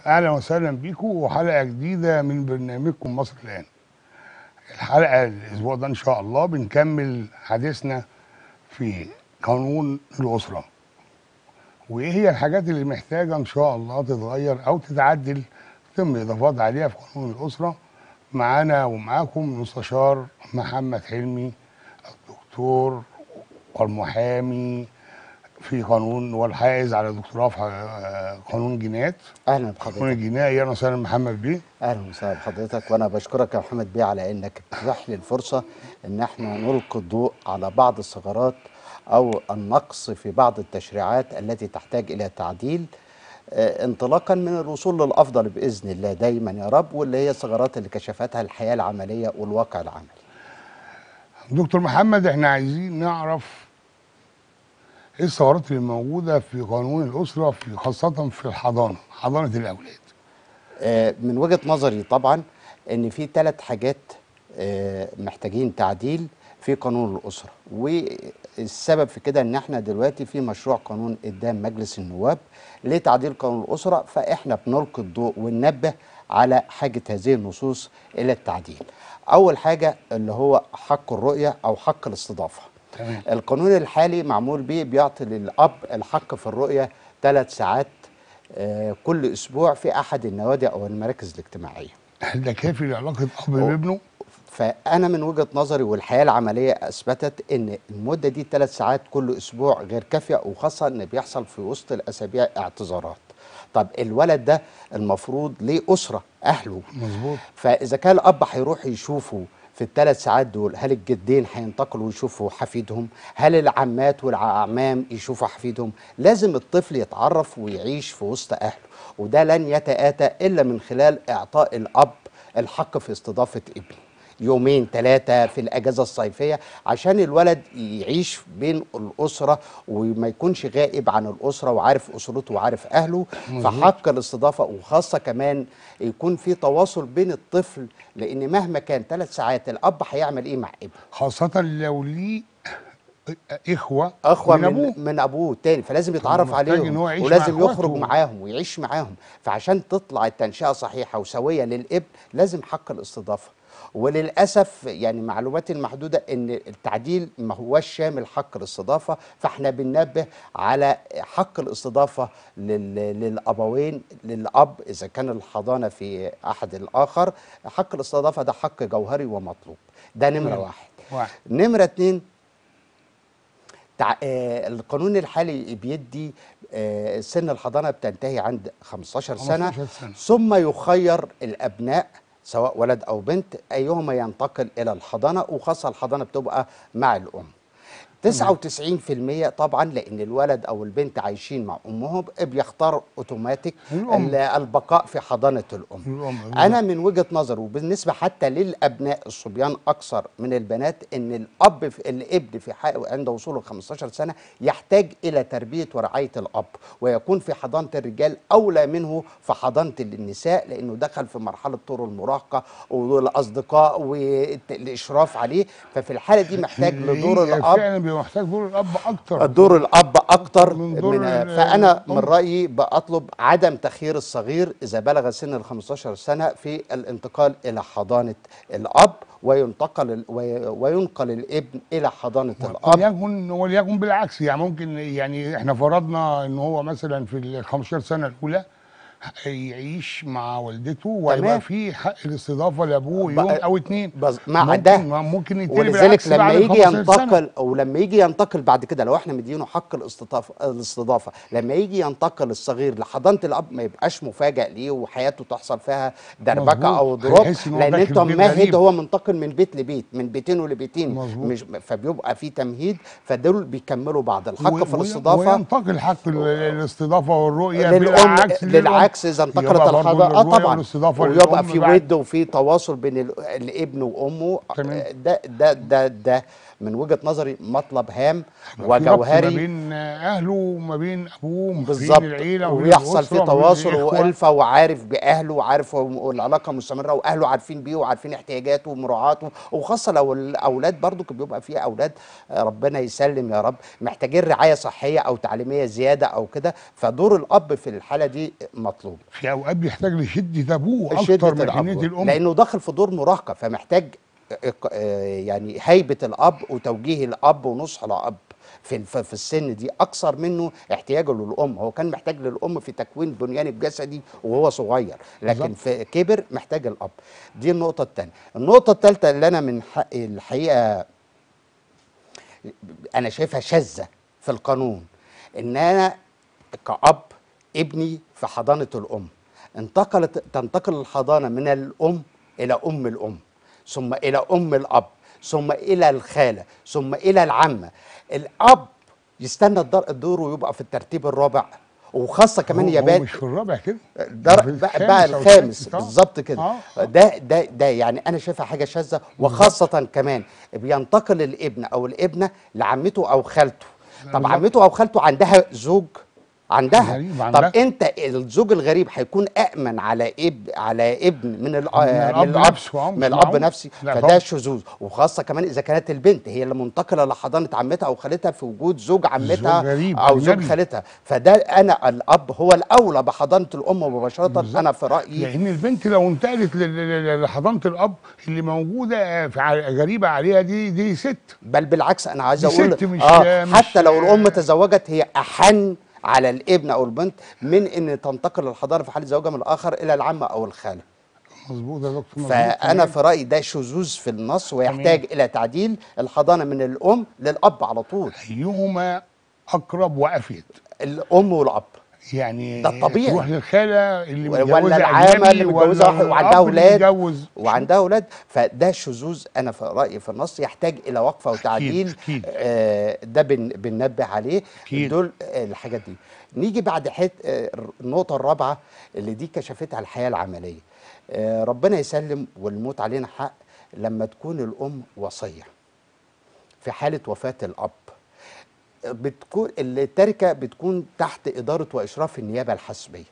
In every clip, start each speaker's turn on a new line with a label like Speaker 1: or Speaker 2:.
Speaker 1: اهلا وسهلا بيكم وحلقه جديده من برنامجكم مصر الان الحلقه الاسبوع ده ان شاء الله بنكمل حديثنا في قانون الاسره وايه هي الحاجات اللي محتاجه ان شاء الله تتغير او تتعدل تم اضافات عليها في قانون الاسره معانا ومعاكم مستشار محمد حلمي الدكتور والمحامي في قانون والحائز على دكتوراه في آه، قانون الجنايات
Speaker 2: اهلا
Speaker 1: قانون
Speaker 2: بحضرتك
Speaker 1: الجنائي اهلا وسهلا محمد بيه
Speaker 2: اهلا وسهلا بحضرتك وانا بشكرك يا محمد بيه على انك تتيح لي الفرصه ان احنا نلقي الضوء على بعض الثغرات او النقص في بعض التشريعات التي تحتاج الى تعديل آه، انطلاقا من الوصول للافضل باذن الله دايما يا رب واللي هي الثغرات اللي كشفتها الحياه العمليه والواقع العملي
Speaker 1: دكتور محمد احنا عايزين نعرف ايه الثغرات اللي موجوده في قانون الاسره في خاصه في الحضانه حضانه الاولاد
Speaker 2: آه، من وجهة نظري طبعا ان في ثلاث حاجات آه، محتاجين تعديل في قانون الأسرة والسبب في كده ان احنا دلوقتي في مشروع قانون قدام مجلس النواب لتعديل قانون الأسرة فاحنا بنلقي الضوء وننبه على حاجة هذه النصوص إلى التعديل أول حاجة اللي هو حق الرؤية أو حق الاستضافة
Speaker 1: تمام
Speaker 2: القانون الحالي معمول بيه بيعطي للأب الحق في الرؤية ثلاث ساعات آه، كل أسبوع في أحد النوادي أو المراكز الاجتماعية
Speaker 1: هل ده كافي لعلاقه اب بابنه
Speaker 2: فأنا من وجهة نظري والحياة العملية أثبتت إن المدة دي ثلاث ساعات كل أسبوع غير كافية وخاصة إن بيحصل في وسط الأسابيع اعتذارات طب الولد ده المفروض ليه أسرة أهله
Speaker 1: مظبوط
Speaker 2: فاذا كان الاب هيروح يشوفه في الثلاث ساعات دول هل الجدين هينتقلوا يشوفوا حفيدهم هل العمات والاعمام يشوفوا حفيدهم لازم الطفل يتعرف ويعيش في وسط اهله وده لن يتاتى الا من خلال اعطاء الاب الحق في استضافه ابنه يومين ثلاثة في الأجازة الصيفية عشان الولد يعيش بين الأسرة وما يكونش غائب عن الأسرة وعارف أسرته وعارف أهله فحق الاستضافة وخاصة كمان يكون في تواصل بين الطفل لأن مهما كان ثلاث ساعات الأب هيعمل إيه مع ابنه
Speaker 1: خاصه لو ليه اخوه
Speaker 2: اخوه
Speaker 1: من
Speaker 2: من
Speaker 1: ابوه
Speaker 2: من ابوه التاني فلازم يتعرف
Speaker 1: محتاج
Speaker 2: عليهم
Speaker 1: إن هو يعيش
Speaker 2: ولازم
Speaker 1: مع
Speaker 2: يخرج
Speaker 1: إخواته.
Speaker 2: معاهم ويعيش معاهم فعشان تطلع التنشئه صحيحه وسويه للابن لازم حق الاستضافه وللاسف يعني معلوماتي المحدوده ان التعديل ما هوش شامل حق الاستضافه فاحنا بننبه على حق الاستضافه لل- للابوين للاب اذا كان الحضانه في احد الاخر حق الاستضافه ده حق جوهري ومطلوب ده نمره
Speaker 1: تمام.
Speaker 2: واحد
Speaker 1: واحد
Speaker 2: نمرة اتنين تع... آه القانون الحالي بيدي آه سن الحضانة بتنتهي عند 15 سنة,
Speaker 1: 15 سنة.
Speaker 2: ثم يخير الأبناء سواء ولد أو بنت أيهما ينتقل إلى الحضانة وخاصة الحضانة بتبقى مع الأم 99% طبعا لان الولد او البنت عايشين مع امهم بيختار اوتوماتيك
Speaker 1: الأم.
Speaker 2: ال- البقاء في حضانه الام
Speaker 1: الأم.
Speaker 2: انا من وجهه نظر وبالنسبه حتى للابناء الصبيان اكثر من البنات ان الاب في الابن في حق عند وصوله 15 سنه يحتاج الى تربيه ورعايه الاب ويكون في حضانه الرجال اولى منه في حضانه النساء لانه دخل في مرحله طور المراهقه والاصدقاء والاشراف عليه ففي الحاله دي محتاج لدور
Speaker 1: هي
Speaker 2: الاب
Speaker 1: فعلا بيبقى محتاج دور الاب اكتر
Speaker 2: دور الاب اكتر
Speaker 1: من
Speaker 2: من,
Speaker 1: دور
Speaker 2: من
Speaker 1: ال-
Speaker 2: فانا من
Speaker 1: الأم.
Speaker 2: رايي باطلب عدم تخيير الصغير اذا بلغ سن ال 15 سنه في الانتقال الى حضانه الاب وينتقل ال- وي- وينقل الابن الى حضانه الاب
Speaker 1: وليكن وليكن بالعكس يعني ممكن يعني احنا فرضنا ان هو مثلا في ال 15 سنه الاولى يعيش مع والدته ويبقى
Speaker 2: تمام.
Speaker 1: في حق الاستضافه لابوه
Speaker 2: بقى-
Speaker 1: يوم او اتنين
Speaker 2: بز- مع
Speaker 1: ممكن
Speaker 2: ده
Speaker 1: ممكن يتقلب
Speaker 2: ولذلك
Speaker 1: بالعكس
Speaker 2: لما
Speaker 1: بعد ال
Speaker 2: يجي
Speaker 1: 15 سنة.
Speaker 2: ينتقل او لما يجي ينتقل بعد كده لو احنا مدينه حق الاستضافه الاستضافه لما يجي ينتقل الصغير لحضانه الاب ما يبقاش مفاجئ ليه وحياته تحصل فيها دربكه
Speaker 1: مظبوط.
Speaker 2: او دروب
Speaker 1: هيحس إن هو
Speaker 2: لان
Speaker 1: داخل
Speaker 2: انت
Speaker 1: بيت
Speaker 2: ممهد
Speaker 1: غريب.
Speaker 2: هو منتقل من بيت لبيت من بيتين لبيتين
Speaker 1: مظبوط.
Speaker 2: مش فبيبقى في تمهيد فدول بيكملوا بعض الحق
Speaker 1: و-
Speaker 2: في
Speaker 1: و-
Speaker 2: الاستضافه
Speaker 1: وينتقل حق ال- الاستضافه والرؤيه
Speaker 2: للام
Speaker 1: بالعكس للأم.
Speaker 2: للعكس اذا انتقلت
Speaker 1: يبقى برضه
Speaker 2: الحضانه اه
Speaker 1: الرؤية
Speaker 2: طبعا
Speaker 1: والاستضافة
Speaker 2: ويبقى
Speaker 1: للأم
Speaker 2: في
Speaker 1: بعد.
Speaker 2: ود وفي تواصل بين ال- الابن وامه
Speaker 1: تمام.
Speaker 2: ده ده ده ده من وجهه نظري مطلب هام
Speaker 1: يبقى في ربط ما
Speaker 2: وجوهري
Speaker 1: بين اهله وما بين ابوه وما بين
Speaker 2: بالظبط
Speaker 1: العيله وما بين
Speaker 2: ويحصل في
Speaker 1: الأسرة وما بين
Speaker 2: تواصل
Speaker 1: الإخوة.
Speaker 2: والفه وعارف باهله وعارف هو- والعلاقه مستمره واهله عارفين بيه وعارفين احتياجاته ومراعاته وخاصه لو الاولاد برضو كان بيبقى في اولاد آه، ربنا يسلم يا رب محتاجين رعايه صحيه او تعليميه زياده او كده فدور الاب في الحاله دي مطلوب
Speaker 1: في اوقات بيحتاج لشده ابوه
Speaker 2: شدة
Speaker 1: اكتر من
Speaker 2: الأب
Speaker 1: حنيه الام
Speaker 2: لأنه داخل في دور مراهقة فمحتاج إق- آه، يعني هيبة الأب وتوجيه الأب ونصح الأب في الف- في السن دي أكثر منه احتياجه للأم هو كان محتاج للأم في تكوين بنيان الجسدي وهو صغير لكن
Speaker 1: بالظبط.
Speaker 2: في كبر محتاج الأب دي النقطة الثانية النقطة الثالثة اللي أنا من حق الحقيقة انا شايفها شاذه في القانون ان انا كأب ابني في حضانه الام انتقلت تنتقل الحضانه من الام الى ام الام ثم الى ام الاب ثم الى الخاله ثم الى العمه الاب يستنى الدور دوره يبقى في الترتيب الرابع وخاصه كمان
Speaker 1: هو-
Speaker 2: يا
Speaker 1: هو
Speaker 2: بال
Speaker 1: مش في الرابع كده
Speaker 2: ده
Speaker 1: في
Speaker 2: بقى,
Speaker 1: الخامس
Speaker 2: بقى
Speaker 1: أو
Speaker 2: الخامس
Speaker 1: السادس. آه.
Speaker 2: بالظبط كده
Speaker 1: آه.
Speaker 2: ده ده ده يعني انا شايفها حاجه شاذه وخاصه كمان بينتقل الابن او الابنه لعمته او خالته طب
Speaker 1: بالظبط.
Speaker 2: عمته او خالته عندها زوج عندها
Speaker 1: غريب عندها.
Speaker 2: طب انت الزوج الغريب هيكون امن على اب على ابن من, ال-
Speaker 1: من الأب نفسه، آه،
Speaker 2: من
Speaker 1: مش
Speaker 2: الاب
Speaker 1: معقول.
Speaker 2: نفسه
Speaker 1: لا
Speaker 2: فده
Speaker 1: طبعا.
Speaker 2: شذوذ وخاصه كمان اذا كانت البنت هي اللي منتقله لحضانه عمتها او خالتها في وجود زوج عمتها
Speaker 1: غريب،
Speaker 2: او زوج
Speaker 1: أجنبي.
Speaker 2: خالتها فده انا الاب هو الاولى بحضانه الام مباشره
Speaker 1: بالظبط.
Speaker 2: انا في رايي
Speaker 1: لان البنت لو انتقلت ل- ل- ل- لحضانه الاب اللي موجوده في ع- غريبه عليها دي دي ست
Speaker 2: بل بالعكس انا عايز
Speaker 1: دي
Speaker 2: اقول
Speaker 1: ست مش-
Speaker 2: اه
Speaker 1: مش-
Speaker 2: حتى لو الام تزوجت هي احن على الابن او البنت من ان تنتقل الحضانه في حاله زواجها من الاخر الى العمه او الخاله
Speaker 1: مظبوط يا دكتور مظبوط
Speaker 2: فانا
Speaker 1: تمام.
Speaker 2: في رايي ده شذوذ في النص ويحتاج الى تعديل الحضانه من الام للاب على طول
Speaker 1: ايهما اقرب وافيد
Speaker 2: الام والاب
Speaker 1: يعني
Speaker 2: ده الطبيعي.
Speaker 1: تروح للخاله اللي
Speaker 2: ولا
Speaker 1: متجوزه
Speaker 2: العامه
Speaker 1: أجنبي
Speaker 2: اللي متجوزه
Speaker 1: ولا
Speaker 2: واحد وعندها
Speaker 1: الأب اللي
Speaker 2: اولاد
Speaker 1: متجوز
Speaker 2: وعندها اولاد فده شذوذ انا في رايي في النص يحتاج الى وقفه وتعديل
Speaker 1: أكيد.
Speaker 2: آه ده بن بننبه عليه
Speaker 1: أكيد.
Speaker 2: دول آه الحاجات دي نيجي بعد حت آه النقطه الرابعه اللي دي كشفتها الحياه العمليه آه ربنا يسلم والموت علينا حق لما تكون الام وصيه في حاله وفاه الاب بتكون التركه بتكون تحت اداره واشراف النيابه الحسبيه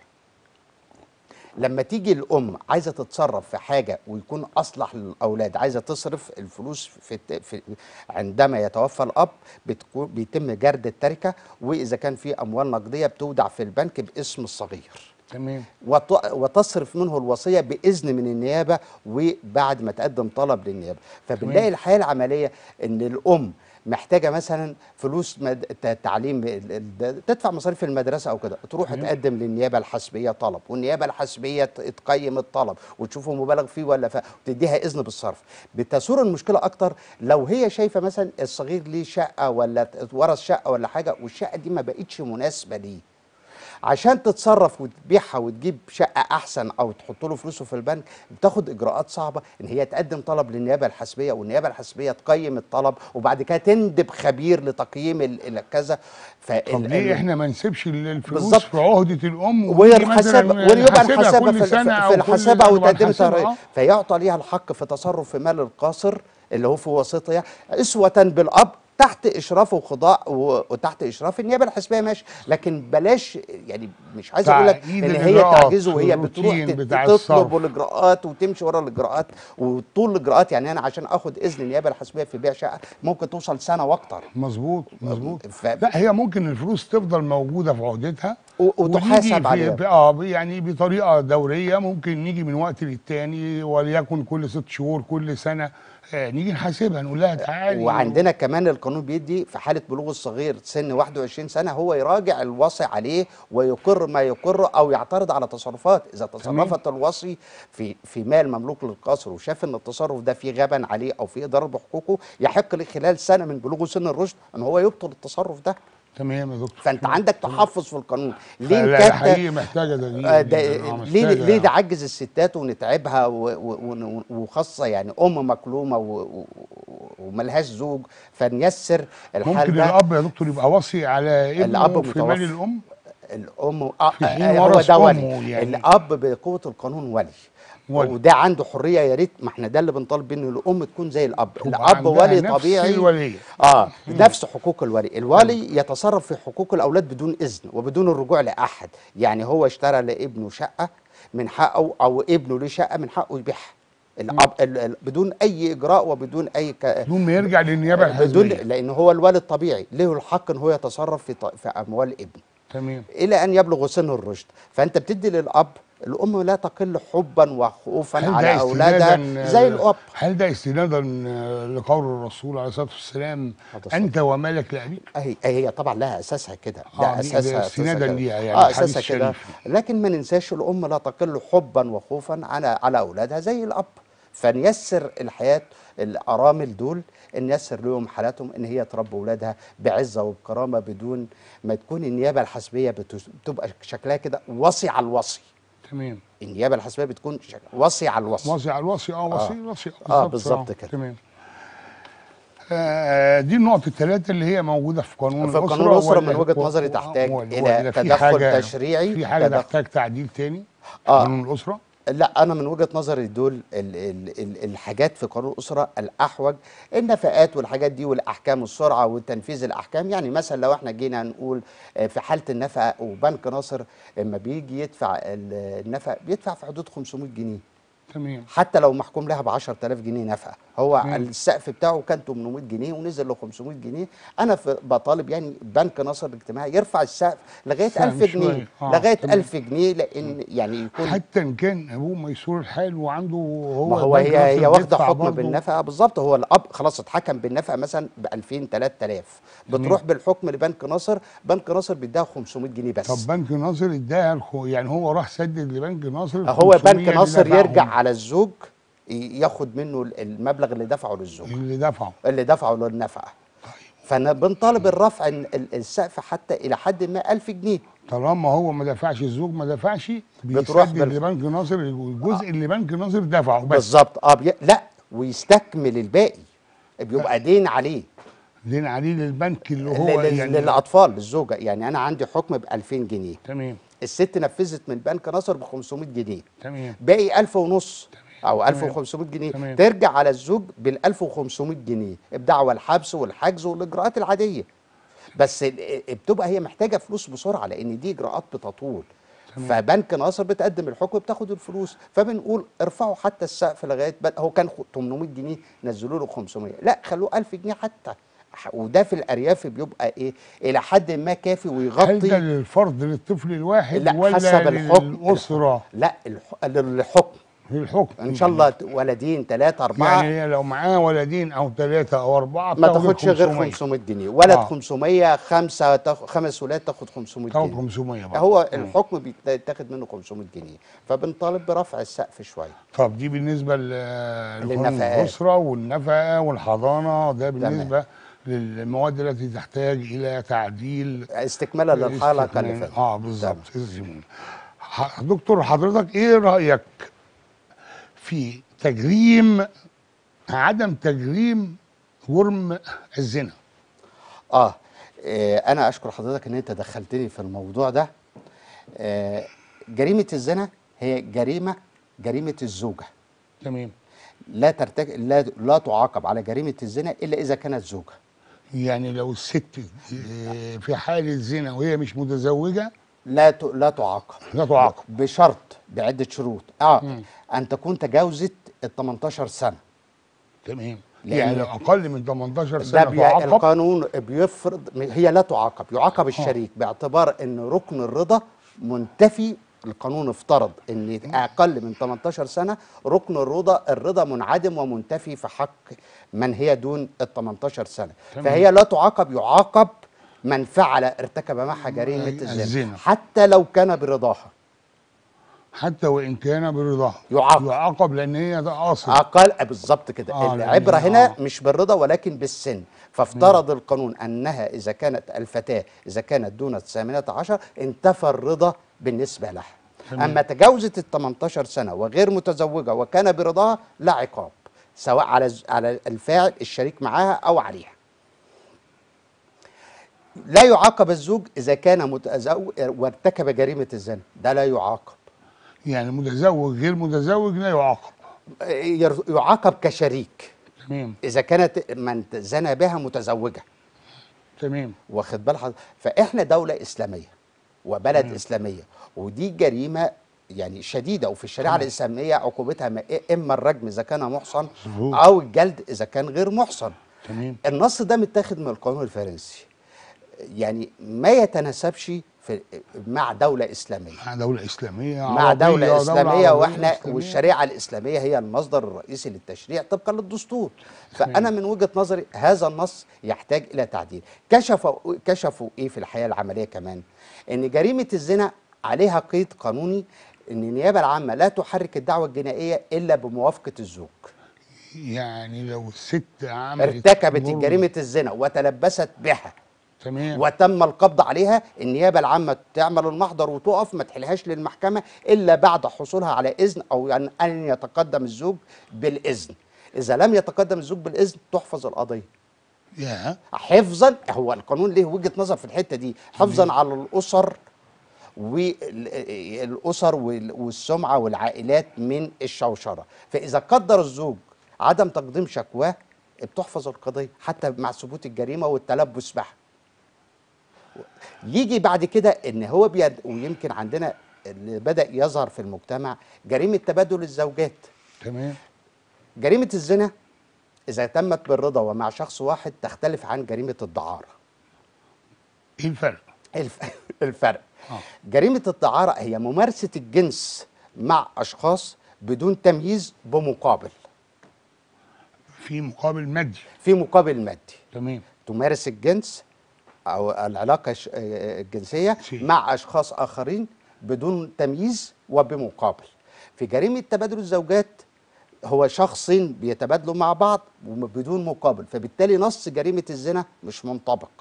Speaker 2: لما تيجي الام عايزه تتصرف في حاجه ويكون اصلح للاولاد عايزه تصرف الفلوس في, الت- في عندما يتوفى الاب بتكون بيتم جرد التركه واذا كان في اموال نقديه بتودع في البنك باسم الصغير
Speaker 1: تمام
Speaker 2: وت- وتصرف منه الوصيه باذن من النيابه وبعد ما تقدم طلب للنيابه فبنلاقي
Speaker 1: تمام.
Speaker 2: الحياه العمليه ان الام محتاجه مثلا فلوس مد... ت- تعليم ال- ال- تدفع مصاريف المدرسه او كده تروح
Speaker 1: تمام.
Speaker 2: تقدم للنيابه الحسبيه طلب والنيابه الحسبيه ت- تقيم الطلب وتشوفه مبالغ فيه ولا ف... وتديها اذن بالصرف بتثور المشكله اكتر لو هي شايفه مثلا الصغير ليه شقه ولا ت- ورث شقه ولا حاجه والشقه دي ما بقتش مناسبه ليه عشان تتصرف وتبيعها وتجيب شقه احسن او تحط له فلوسه في البنك بتاخد اجراءات صعبه ان هي تقدم طلب للنيابه الحسبيه والنيابه الحسبيه تقيم الطلب وبعد كده تندب خبير لتقييم ال- ال- كذا
Speaker 1: طب ليه احنا ما نسيبش ال- الفلوس
Speaker 2: بالظبط.
Speaker 1: في عهده الام
Speaker 2: وهي
Speaker 1: ونيجي مثلاً
Speaker 2: الحسابة ويبقى
Speaker 1: نحاسبها
Speaker 2: الحسابة
Speaker 1: كل
Speaker 2: في,
Speaker 1: سنة
Speaker 2: في,
Speaker 1: أو
Speaker 2: في
Speaker 1: كل
Speaker 2: الحسابة
Speaker 1: سنة
Speaker 2: وتقدم
Speaker 1: نحاسبها،
Speaker 2: تهريب
Speaker 1: آه.
Speaker 2: فيعطى ليها الحق في تصرف في مال القاصر اللي هو في وسيطها اسوة بالاب تحت اشراف وخضاع و- وتحت اشراف النيابه الحسبيه ماشي لكن بلاش يعني مش عايز اقول لك
Speaker 1: تعقيد
Speaker 2: ان هي
Speaker 1: الإجراءات
Speaker 2: تعجزه وهي بتروح
Speaker 1: والروتين
Speaker 2: تت-
Speaker 1: بتاع
Speaker 2: تطلب
Speaker 1: الصرف.
Speaker 2: الاجراءات وتمشي ورا الاجراءات وطول الاجراءات يعني انا عشان اخد اذن النيابه الحسبيه في بيع شقه ممكن توصل سنه واكتر
Speaker 1: مظبوط مظبوط
Speaker 2: ف-
Speaker 1: لا هي ممكن الفلوس تفضل موجوده في عهدتها
Speaker 2: و- وتحاسب
Speaker 1: ونيجي في-
Speaker 2: عليها.
Speaker 1: في- اه يعني بطريقه دوريه ممكن نيجي من وقت للتاني وليكن كل ست شهور كل سنه آه نيجي نحاسبها نقول لها تعالي
Speaker 2: وعندنا كمان القانون بيدي في حاله بلوغ الصغير سن 21 سنه هو يراجع الوصي عليه ويقر ما يقر او يعترض على تصرفات اذا تصرفت الوصي في في مال مملوك للقاصر وشاف ان التصرف ده فيه غبن عليه او فيه اضرار بحقوقه يحق له خلال سنه من بلوغه سن الرشد ان هو يبطل التصرف ده
Speaker 1: تمام يا دكتور
Speaker 2: فانت عندك تحفظ في القانون ليه
Speaker 1: لا، لا،
Speaker 2: نكتة-
Speaker 1: حقيقي محتاجه دليل
Speaker 2: آه، ده
Speaker 1: آه،
Speaker 2: ليه
Speaker 1: محتاجة.
Speaker 2: ليه نعجز الستات ونتعبها و- و- و- وخاصه يعني ام مكلومه و- و- وملهاش زوج فنيسر الحال
Speaker 1: ممكن
Speaker 2: ده
Speaker 1: الاب يا دكتور يبقى وصي على
Speaker 2: الأب
Speaker 1: ابنه في مال
Speaker 2: متوفي.
Speaker 1: الام
Speaker 2: الام آه
Speaker 1: في حين
Speaker 2: آه، هو
Speaker 1: ورث
Speaker 2: ده
Speaker 1: أمه
Speaker 2: ولي
Speaker 1: يعني.
Speaker 2: الاب بقوه القانون ولي
Speaker 1: ولي.
Speaker 2: وده عنده حريه يا ريت ما احنا ده اللي بنطالب بيه ان الام تكون زي الاب
Speaker 1: تبقى
Speaker 2: الاب
Speaker 1: عندها
Speaker 2: ولي
Speaker 1: نفس
Speaker 2: طبيعي
Speaker 1: الولية.
Speaker 2: اه نفس حقوق الولي الولي يتصرف في حقوق الاولاد بدون اذن وبدون الرجوع لاحد يعني هو اشترى لابنه شقه من حقه او ابنه له شقه من حقه يبيعها الاب ال- ال- بدون اي اجراء وبدون اي ك...
Speaker 1: بدون ما يرجع للنيابه
Speaker 2: بدون
Speaker 1: الحزبيه
Speaker 2: لان هو الوالد الطبيعي له الحق ان هو يتصرف في ط- في اموال ابنه
Speaker 1: تمام
Speaker 2: الى ان يبلغ سن الرشد فانت بتدي للاب الام لا تقل حبا وخوفا
Speaker 1: هل
Speaker 2: على
Speaker 1: ده
Speaker 2: اولادها
Speaker 1: استنادا
Speaker 2: زي الاب
Speaker 1: هل ده استنادا لقول الرسول عليه الصلاه والسلام
Speaker 2: عليه الصلاة
Speaker 1: انت ومالك لابيك
Speaker 2: هي هي طبعا لها اساسها كده
Speaker 1: آه،
Speaker 2: ده
Speaker 1: دي-
Speaker 2: اساسها
Speaker 1: ده
Speaker 2: أساسها
Speaker 1: استنادا
Speaker 2: كده.
Speaker 1: ليها يعني
Speaker 2: اه
Speaker 1: الحديث
Speaker 2: اساسها كده
Speaker 1: الشريف.
Speaker 2: لكن ما ننساش الام لا تقل حبا وخوفا على على اولادها زي الاب فنيسر الحياه الارامل دول ان نيسر لهم حالاتهم ان هي تربي اولادها بعزه وبكرامه بدون ما تكون النيابه الحسبيه بتس- بتبقى شكلها كده وصي على الوصي
Speaker 1: تمام
Speaker 2: النيابه الحسبيه بتكون شك... وصي على الوصي
Speaker 1: وصي على الوصي اه وصي وصي
Speaker 2: آه، بالظبط كده.
Speaker 1: تمام آه دي النقطة الثلاثة اللي هي موجودة في قانون
Speaker 2: في
Speaker 1: الأسرة
Speaker 2: قانون الأسرة
Speaker 1: ولا-
Speaker 2: من وجهة
Speaker 1: و-
Speaker 2: نظري
Speaker 1: و-
Speaker 2: تحتاج
Speaker 1: ولا-
Speaker 2: إلى
Speaker 1: ولا في
Speaker 2: تدخل
Speaker 1: حاجة-
Speaker 2: تشريعي،
Speaker 1: في حاجة
Speaker 2: تدخل-
Speaker 1: تحتاج تعديل تاني
Speaker 2: آه.
Speaker 1: قانون الأسرة
Speaker 2: لا انا من وجهه نظري دول ال ال ال الحاجات في قانون الاسره الاحوج النفقات والحاجات دي والاحكام السرعه وتنفيذ الاحكام يعني مثلا لو احنا جينا نقول آه، في حاله النفقه وبنك ناصر لما بيجي يدفع ال- النفقه بيدفع في حدود 500 جنيه
Speaker 1: تمام
Speaker 2: حتى لو محكوم لها ب 10000 جنيه نفقه هو
Speaker 1: مم.
Speaker 2: السقف بتاعه كان 800 جنيه ونزل ل 500 جنيه انا في بطالب يعني بنك ناصر الاجتماعي يرفع السقف لغايه
Speaker 1: فاهم
Speaker 2: 1000
Speaker 1: شوية.
Speaker 2: جنيه
Speaker 1: آه،
Speaker 2: لغايه
Speaker 1: تمام.
Speaker 2: 1000 جنيه لان يعني يكون
Speaker 1: حتى إن كان أبوه ميسور الحال وعنده هو
Speaker 2: ما هو
Speaker 1: البنك
Speaker 2: هي
Speaker 1: نفسه
Speaker 2: هي واخده
Speaker 1: بيدفع
Speaker 2: حكم
Speaker 1: برضه.
Speaker 2: بالنفقه بالظبط هو الاب خلاص اتحكم بالنفقه مثلا ب 2000 3000 بتروح بالحكم لبنك ناصر بنك ناصر بيديها 500 جنيه بس
Speaker 1: طب بنك ناصر اداها الخو- يعني هو راح سدد لبنك ناصر ال
Speaker 2: هو
Speaker 1: 500
Speaker 2: بنك
Speaker 1: اللي
Speaker 2: ناصر
Speaker 1: دفعهم.
Speaker 2: يرجع على الزوج ي- ياخد منه المبلغ اللي دفعه للزوج
Speaker 1: اللي دفعه
Speaker 2: اللي دفعه للنفقه فانا بنطالب الرفع ال- ال- السقف حتى الى حد ما 1000 جنيه
Speaker 1: طالما هو ما دفعش الزوج ما دفعش
Speaker 2: بتروح
Speaker 1: بيسدد
Speaker 2: بال-
Speaker 1: لبنك ناصر الجزء اللي بنك ناصر دفعه بس
Speaker 2: بالظبط اه بي... لا ويستكمل الباقي بيبقى دين عليه
Speaker 1: دين عليه للبنك اللي
Speaker 2: ل-
Speaker 1: هو
Speaker 2: لل-
Speaker 1: يعني
Speaker 2: للاطفال للزوجه يعني انا عندي حكم ب 2000 جنيه
Speaker 1: تمام
Speaker 2: الست نفذت من بنك ناصر ب 500 جنيه
Speaker 1: تمام
Speaker 2: باقي 1000 ونص او
Speaker 1: تمام.
Speaker 2: 1500 جنيه
Speaker 1: تمام.
Speaker 2: ترجع على الزوج بال 1500 جنيه بدعوى الحبس والحجز والاجراءات العاديه بس ال- بتبقى هي محتاجه فلوس بسرعه لان دي اجراءات بتطول فبنك ناصر بتقدم الحكم بتاخد الفلوس فبنقول ارفعوا حتى السقف لغايه بل- هو كان خ- 800 جنيه نزلوا له 500 لا خلوه 1000 جنيه حتى ح- وده في الارياف بيبقى ايه الى حد ما كافي
Speaker 1: هل ده
Speaker 2: ويغطي
Speaker 1: للفرد للطفل الواحد
Speaker 2: لا
Speaker 1: ولا
Speaker 2: حسب الحكم
Speaker 1: للأسرة
Speaker 2: لا الح- للحكم
Speaker 1: للحكم
Speaker 2: ان شاء الله ت- ولدين ثلاثه اربعه
Speaker 1: يعني هي لو معاه ولدين او ثلاثة او اربعة
Speaker 2: ما
Speaker 1: بتاخد
Speaker 2: تاخدش غير
Speaker 1: 500.
Speaker 2: 500 جنيه ولد
Speaker 1: آه.
Speaker 2: 500 خمسه تاخ... خمس ولاد تاخد 500
Speaker 1: تاخد
Speaker 2: جنيه
Speaker 1: 500 برضه.
Speaker 2: هو
Speaker 1: مم.
Speaker 2: الحكم بيتاخد منه 500 جنيه فبنطالب برفع السقف شويه
Speaker 1: طب دي بالنسبة ل- لقانون
Speaker 2: للنفقات.
Speaker 1: الأسرة والنفقة والحضانة ده بالنسبة للمواد التي تحتاج إلى تعديل
Speaker 2: استكمالا للحلقه اللي
Speaker 1: استثناء.
Speaker 2: فاتت
Speaker 1: اه بالظبط اسمه. ح- دكتور حضرتك ايه رايك في تجريم عدم تجريم جرم الزنا
Speaker 2: آه. اه انا اشكر حضرتك ان انت دخلتني في الموضوع ده آه جريمه الزنا هي جريمه جريمه الزوجه
Speaker 1: تمام
Speaker 2: لا ترتك لا لا تعاقب على جريمه الزنا الا اذا كانت زوجه
Speaker 1: يعني لو الست آه، في حاله زنا وهي مش متزوجه
Speaker 2: لا ت... لا تعاقب
Speaker 1: لا تعاقب
Speaker 2: بشرط بعده شروط اه
Speaker 1: مم.
Speaker 2: ان تكون تجاوزت ال 18 سنه
Speaker 1: تمام
Speaker 2: لأن-
Speaker 1: يعني لو اقل من 18
Speaker 2: ده
Speaker 1: سنه
Speaker 2: بي...
Speaker 1: تعاقب
Speaker 2: القانون بيفرض هي لا تعاقب يعاقب الشريك باعتبار ان ركن الرضا منتفي القانون افترض ان اقل من 18 سنه ركن الرضا الرضا منعدم ومنتفي في حق من هي دون ال 18 سنه
Speaker 1: تمام.
Speaker 2: فهي لا تعاقب يعاقب من فعل ارتكب معها جريمه الزنا
Speaker 1: الزنا.
Speaker 2: حتى لو كان برضاها
Speaker 1: حتى وان كان برضاها
Speaker 2: يعاقب.
Speaker 1: يعاقب لان هي ده قاصد
Speaker 2: اقل آه، بالظبط كده
Speaker 1: آه،
Speaker 2: العبره
Speaker 1: لأن-
Speaker 2: هنا
Speaker 1: آه.
Speaker 2: مش بالرضا ولكن بالسن فافترض القانون انها اذا كانت الفتاه اذا كانت دون الثامنه عشر انتفى الرضا بالنسبه لها
Speaker 1: تمام.
Speaker 2: اما تجاوزت ال 18 سنه وغير متزوجه وكان برضاها لا عقاب سواء على الز- على الفاعل الشريك معاها او عليها لا يعاقب الزوج اذا كان متزوج وارتكب جريمه الزنا ده لا يعاقب
Speaker 1: يعني متزوج غير متزوج لا يعاقب
Speaker 2: ير- يعاقب كشريك
Speaker 1: تمام
Speaker 2: اذا كانت من زنى بها متزوجه
Speaker 1: تمام
Speaker 2: واخد بال حضرتك فاحنا دوله اسلاميه وبلد اسلاميه ودي جريمه يعني شديده وفي الشريعه
Speaker 1: تمام.
Speaker 2: الاسلاميه عقوبتها ما- اما الرجم اذا كان محصن
Speaker 1: مظبوط.
Speaker 2: او الجلد اذا كان غير محصن
Speaker 1: تمام
Speaker 2: النص ده متاخد من القانون الفرنسي يعني ما يتناسبش في مع دوله اسلاميه
Speaker 1: مع دولة إسلامية
Speaker 2: مع
Speaker 1: عربية،
Speaker 2: دولة إسلامية
Speaker 1: عربية
Speaker 2: وإحنا
Speaker 1: إسلامية.
Speaker 2: والشريعة الإسلامية هي المصدر الرئيسي للتشريع طبقا للدستور
Speaker 1: تمام.
Speaker 2: فأنا من وجهة نظري هذا النص يحتاج إلى تعديل كشفوا كشفوا إيه في الحياة العملية كمان إن جريمة الزنا عليها قيد قانوني إن النيابة العامة لا تحرك الدعوة الجنائية إلا بموافقة الزوج
Speaker 1: يعني لو الست عملت
Speaker 2: ارتكبت
Speaker 1: ظلم-
Speaker 2: جريمة الزنا وتلبست بها
Speaker 1: تمام
Speaker 2: وتم القبض عليها النيابه العامه تعمل المحضر وتقف ما تحيلهاش للمحكمه الا بعد حصولها على اذن او ان ان يتقدم الزوج بالاذن اذا لم يتقدم الزوج بالاذن تحفظ القضيه
Speaker 1: يا
Speaker 2: حفظا هو القانون ليه وجهه نظر في الحته دي حفظا على الاسر والاسر وال- والسمعه والعائلات من الشوشره فاذا قدر الزوج عدم تقديم شكواه بتحفظ القضيه حتى مع ثبوت الجريمه والتلبس بها يجي بعد كده ان هو بيد ويمكن عندنا اللي بدا يظهر في المجتمع جريمه تبادل الزوجات
Speaker 1: تمام
Speaker 2: جريمه الزنا اذا تمت بالرضا ومع شخص واحد تختلف عن جريمه الدعاره
Speaker 1: ايه الفرق؟
Speaker 2: الف... الفرق
Speaker 1: آه.
Speaker 2: جريمه الدعاره هي ممارسه الجنس مع اشخاص بدون تمييز بمقابل
Speaker 1: في مقابل مادي
Speaker 2: في مقابل مادي
Speaker 1: تمام
Speaker 2: تمارس الجنس او العلاقه الش- آه، الجنسيه
Speaker 1: شيء.
Speaker 2: مع اشخاص اخرين بدون تمييز وبمقابل في جريمه تبادل الزوجات هو شخصين بيتبادلوا مع بعض وبدون مقابل فبالتالي نص جريمه الزنا مش منطبق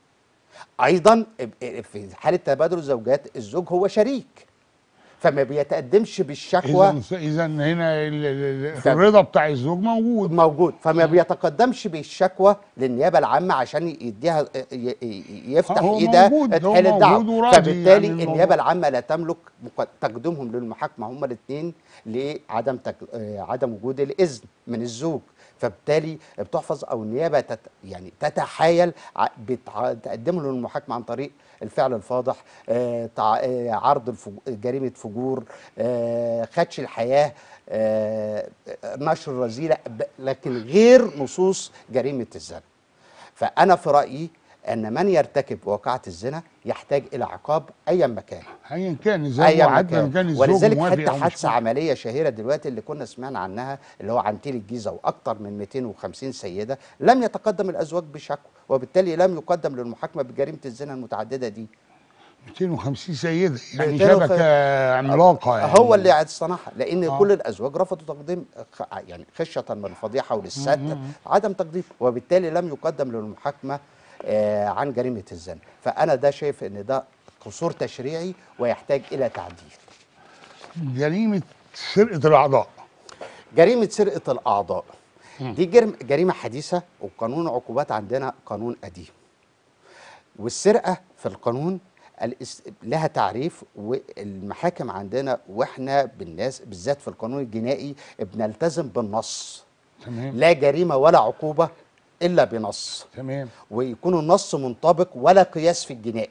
Speaker 2: ايضا في حاله تبادل الزوجات الزوج هو شريك فما بيتقدمش بالشكوى
Speaker 1: اذا اذا هنا ال- ال-
Speaker 2: فاهم.
Speaker 1: الرضا بتاع الزوج موجود
Speaker 2: موجود فما بيتقدمش بالشكوى للنيابه العامه عشان يديها ي- ي- يفتح
Speaker 1: هو
Speaker 2: ايدها
Speaker 1: موجود، هو
Speaker 2: تحل الدعوه
Speaker 1: موجود وراضي
Speaker 2: فبالتالي
Speaker 1: يعني الموضوع.
Speaker 2: النيابه العامه لا تملك مق- تقديمهم للمحاكمه هما الاثنين لعدم تك... آه، عدم وجود الاذن من الزوج فبالتالي بتحفظ او النيابه تت... يعني تتحايل ع- بتع... تقدمه للمحاكمه عن طريق الفعل الفاضح آه، تع... آه، عرض الفج... جريمه فجور آه، خدش الحياه آه، نشر رذيله ب- لكن غير نصوص جريمه الزنا فانا في رايي ان من يرتكب واقعه الزنا يحتاج الى عقاب ايا ما كان
Speaker 1: ايا كان اذا
Speaker 2: ايا
Speaker 1: هو
Speaker 2: ما
Speaker 1: حتى لو
Speaker 2: كان
Speaker 1: كان الزوج
Speaker 2: ولذلك
Speaker 1: موافق
Speaker 2: حتى
Speaker 1: أو مش
Speaker 2: حادثه
Speaker 1: موافق.
Speaker 2: عمليه شهيره دلوقتي اللي كنا سمعنا عنها اللي هو عن تيل الجيزه واكثر من 250 سيده لم يتقدم الازواج بشكوى وبالتالي لم يقدم للمحاكمه بجريمه الزنا المتعدده دي
Speaker 1: 250 سيده يعني
Speaker 2: 250
Speaker 1: شبكه عملاقه يعني
Speaker 2: هو اللي قاعد صنعها لان
Speaker 1: آه.
Speaker 2: كل الازواج رفضوا تقديم خ- يعني خشيه من الفضيحه وللستر عدم تقديم وبالتالي لم يقدم للمحاكمه آه، عن جريمه الزنا فانا ده شايف ان ده قصور تشريعي ويحتاج الى تعديل
Speaker 1: جريمه سرقه الاعضاء
Speaker 2: جريمه سرقه الاعضاء دي جرم جريمه حديثه وقانون العقوبات عندنا قانون قديم والسرقه في القانون الاس- لها تعريف والمحاكم عندنا واحنا بالناس بالذات في القانون الجنائي بنلتزم بالنص
Speaker 1: تمام
Speaker 2: لا جريمه ولا عقوبه الا بنص
Speaker 1: تمام
Speaker 2: ويكون النص منطبق ولا قياس في الجنائي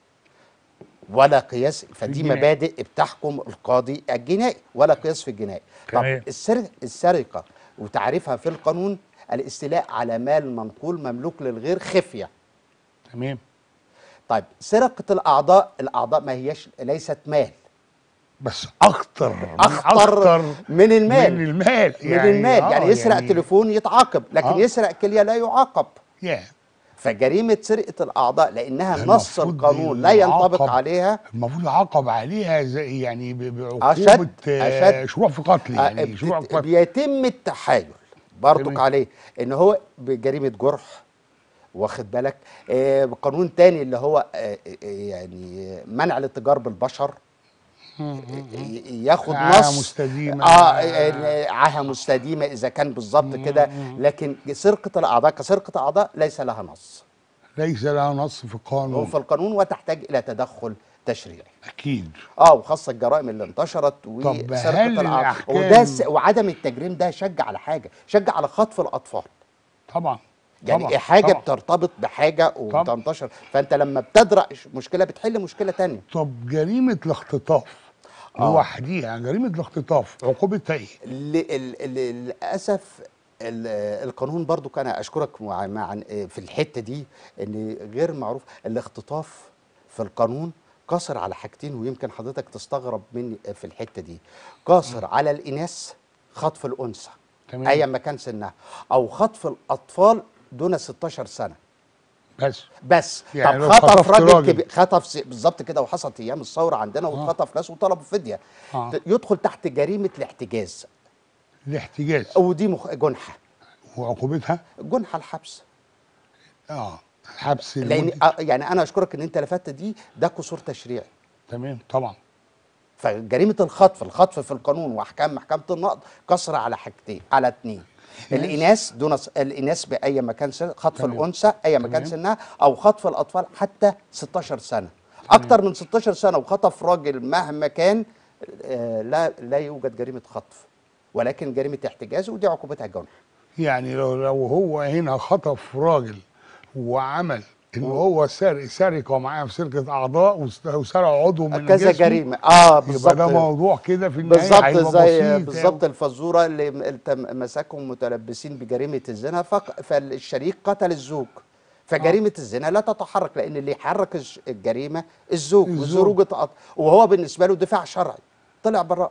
Speaker 2: ولا قياس فدي
Speaker 1: الجنائي.
Speaker 2: مبادئ بتحكم القاضي الجنائي ولا قياس في الجنائي
Speaker 1: تمام.
Speaker 2: طب السرقه السرقه وتعريفها في القانون الاستيلاء على مال منقول مملوك للغير خفيه
Speaker 1: تمام
Speaker 2: طيب سرقه الاعضاء الاعضاء ما هيش ليست مال
Speaker 1: بس اخطر من
Speaker 2: اخطر من المال
Speaker 1: من المال
Speaker 2: من المال يعني
Speaker 1: آه،
Speaker 2: يسرق تليفون يتعاقب لكن
Speaker 1: آه.
Speaker 2: يسرق كليه لا يعاقب
Speaker 1: يا
Speaker 2: فجريمه سرقه الاعضاء لانها
Speaker 1: ده
Speaker 2: نص
Speaker 1: المفروض
Speaker 2: القانون لا ينطبق
Speaker 1: يعاقب.
Speaker 2: عليها
Speaker 1: المفروض يعاقب عليها زي يعني ب- بعقوبه
Speaker 2: أشد-
Speaker 1: آه،
Speaker 2: أشد.
Speaker 1: شروع في قتل
Speaker 2: آه،
Speaker 1: يعني
Speaker 2: بت-
Speaker 1: شروع في قتل
Speaker 2: بيتم التحايل برضك
Speaker 1: تمام.
Speaker 2: عليه ان هو بجريمه جرح واخد بالك آه قانون تاني اللي هو آه آه، يعني منع الاتجار بالبشر ي- ياخد
Speaker 1: عاهة
Speaker 2: نص
Speaker 1: مستديمة.
Speaker 2: اه آه، عاهه مستديمه اذا كان بالظبط كده لكن سرقه الاعضاء كسرقه اعضاء ليس لها نص
Speaker 1: ليس لها نص في
Speaker 2: هو
Speaker 1: القانون
Speaker 2: في القانون وتحتاج الى تدخل تشريعي
Speaker 1: اكيد
Speaker 2: اه وخاصه الجرائم اللي انتشرت
Speaker 1: طب
Speaker 2: وسرقه
Speaker 1: هل
Speaker 2: الأع-
Speaker 1: الأحكام-
Speaker 2: وده س... وعدم التجريم ده شجع على حاجه شجع على خطف الاطفال
Speaker 1: طبعا
Speaker 2: يعني
Speaker 1: طبعا
Speaker 2: حاجه
Speaker 1: طبعا.
Speaker 2: بترتبط بحاجه وتنتشر فانت لما بتدرأ مشكله بتحل مشكله تانية
Speaker 1: طب جريمه الاختطاف
Speaker 2: آه.
Speaker 1: لوحديها جريمه الاختطاف عقوبتها ايه؟
Speaker 2: ل- ال- ال- للاسف ال- القانون برضو كان اشكرك مع مع في الحته دي ان غير معروف الاختطاف في القانون قاصر على حاجتين ويمكن حضرتك تستغرب مني في الحته دي قاصر على الاناث خطف الانثى
Speaker 1: تمام.
Speaker 2: ايا ما كان سنها او خطف الاطفال دون 16 سنه
Speaker 1: بس
Speaker 2: بس
Speaker 1: يعني
Speaker 2: طب
Speaker 1: لو
Speaker 2: خطف
Speaker 1: خطفت
Speaker 2: راجل
Speaker 1: راجل.
Speaker 2: كبير خطف س- بالظبط كده وحصلت ايام الثوره عندنا واتخطف ناس وطلبوا فديه
Speaker 1: آه.
Speaker 2: ت- يدخل تحت جريمه الاحتجاز
Speaker 1: الاحتجاز
Speaker 2: ودي مخ... جنحه
Speaker 1: وعقوبتها
Speaker 2: جنحه الحبس
Speaker 1: اه الحبس
Speaker 2: لان
Speaker 1: لمدة-
Speaker 2: آه، يعني انا اشكرك ان انت لفتت دي ده قصور تشريعي
Speaker 1: تمام طبعا
Speaker 2: فجريمه الخطف الخطف في القانون واحكام محكمه النقض قصر على حاجتين على اتنين الاناث دون س- الاناث باي مكان سن خطف
Speaker 1: تمام.
Speaker 2: الانثى اي مكان
Speaker 1: تمام.
Speaker 2: سنها او خطف الاطفال حتى 16 سنه اكتر من 16 سنه وخطف راجل مهما كان آه، لا لا يوجد جريمه خطف ولكن جريمه احتجاز ودي عقوبتها الجنح
Speaker 1: يعني لو لو هو هنا خطف راجل وعمل ان هو سرق سرقه معاه في سرقه اعضاء وس- وسرق عضو من
Speaker 2: كذا
Speaker 1: جسمه،
Speaker 2: جريمه اه
Speaker 1: يبقى ده
Speaker 2: بالظبط
Speaker 1: موضوع كده في النهايه
Speaker 2: بالظبط
Speaker 1: هيبقى
Speaker 2: زي
Speaker 1: بسيط
Speaker 2: بالظبط
Speaker 1: أوي.
Speaker 2: الفزوره اللي م- التم- مسكهم متلبسين بجريمه الزنا فق- فالشريك قتل الزوج فجريمه الزنا لا تتحرك لان اللي يحرك الش- الجريمه الزوج
Speaker 1: الزوج.
Speaker 2: والزوج اتقطع وهو بالنسبه له دفاع شرعي طلع براءه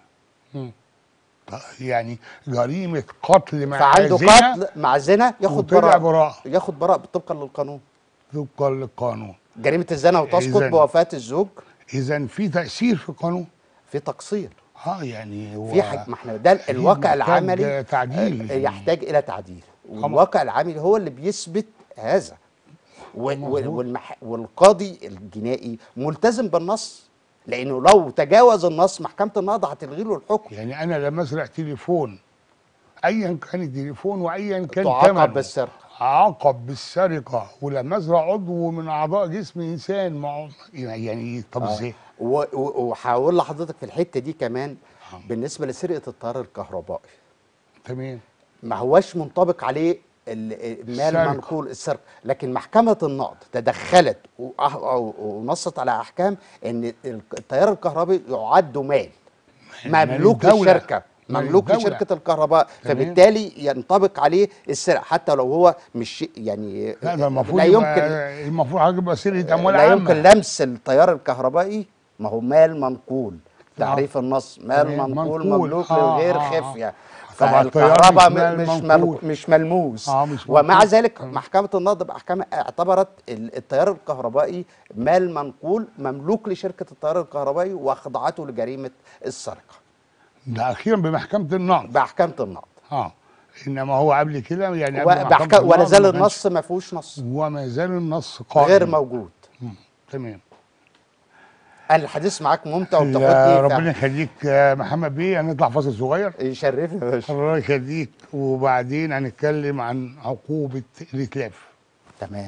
Speaker 1: يعني جريمه قتل مع
Speaker 2: فعنده
Speaker 1: زنا
Speaker 2: قتل مع زنا ياخد
Speaker 1: وطلع
Speaker 2: براءه
Speaker 1: براءة.
Speaker 2: ياخد براءه طبقا للقانون
Speaker 1: طبقا للقانون
Speaker 2: جريمه الزنا وتسقط
Speaker 1: إذن-
Speaker 2: بوفاه الزوج
Speaker 1: اذا في تاثير في القانون
Speaker 2: في تقصير
Speaker 1: اه يعني هو
Speaker 2: في حاجة ما احنا ده
Speaker 1: أكيد
Speaker 2: الواقع
Speaker 1: محتاج
Speaker 2: العملي
Speaker 1: تعديل.
Speaker 2: آه، يحتاج الى تعديل
Speaker 1: طبعا.
Speaker 2: والواقع العملي هو اللي بيثبت هذا و- و-
Speaker 1: مظبوط.
Speaker 2: والمح... والقاضي الجنائي ملتزم بالنص لانه لو تجاوز النص محكمه النقض هتلغي له الحكم
Speaker 1: يعني انا لما اسرق تليفون ايا كان التليفون وايا كان
Speaker 2: تعاقب
Speaker 1: ثمنه
Speaker 2: بالسرقة.
Speaker 1: عاقب بالسرقه ولما اسرق عضو من اعضاء جسم انسان مع يعني طب ازاي؟
Speaker 2: و- و- وهقول لحضرتك في الحته دي كمان بالنسبه لسرقه التيار الكهربائي
Speaker 1: تمام
Speaker 2: ما هوش منطبق عليه ال- المال
Speaker 1: السرقة.
Speaker 2: منقول السرقه لكن محكمه النقض تدخلت وأح- أو- ونصت على احكام ان التيار الكهربائي يعد مال
Speaker 1: مال
Speaker 2: مملوك
Speaker 1: الدولة.
Speaker 2: للشركه
Speaker 1: مال
Speaker 2: مملوك
Speaker 1: الدولة.
Speaker 2: لشركه الكهرباء
Speaker 1: تمام.
Speaker 2: فبالتالي ينطبق عليه السرقه حتى لو هو مش شيء- يعني
Speaker 1: لا ده المفروض
Speaker 2: لا
Speaker 1: يبقى
Speaker 2: يمكن
Speaker 1: المفروض هيبقى سرقه اموال
Speaker 2: لا
Speaker 1: عامه
Speaker 2: يمكن لمس التيار الكهربائي ما هو مال منقول تعريف النص مال
Speaker 1: تمام،
Speaker 2: منقول
Speaker 1: منقول.
Speaker 2: مملوك
Speaker 1: آه،
Speaker 2: للغير
Speaker 1: آه، آه.
Speaker 2: خفيه
Speaker 1: طبعا التيار
Speaker 2: فالكهرباء
Speaker 1: مش مال
Speaker 2: م- مش
Speaker 1: منقول.
Speaker 2: مل- مش ملموس
Speaker 1: آه، مش
Speaker 2: ومع
Speaker 1: منقول.
Speaker 2: ذلك محكمه النقض باحكامها اعتبرت ال- التيار الكهربائي مال منقول مملوك لشركه التيار الكهربائي واخضعته لجريمه السرقه
Speaker 1: ده اخيرا بمحكمه النقض
Speaker 2: باحكامه النقض
Speaker 1: اه انما هو قبل كده يعني قبل محكمة
Speaker 2: وبحكا
Speaker 1: النقض
Speaker 2: ولا زال
Speaker 1: ما كانش-
Speaker 2: النص ما فيهوش نص
Speaker 1: وما زال النص قائم
Speaker 2: غير موجود
Speaker 1: مم، تمام
Speaker 2: انا الحديث معاك ممتع
Speaker 1: يا
Speaker 2: وبتاخدني
Speaker 1: ربنا يخليك يا محمد بيه هنطلع فاصل صغير
Speaker 2: يشرفني يا باشا
Speaker 1: الله يخليك وبعدين هنتكلم عن عقوبة الإتلاف
Speaker 2: تمام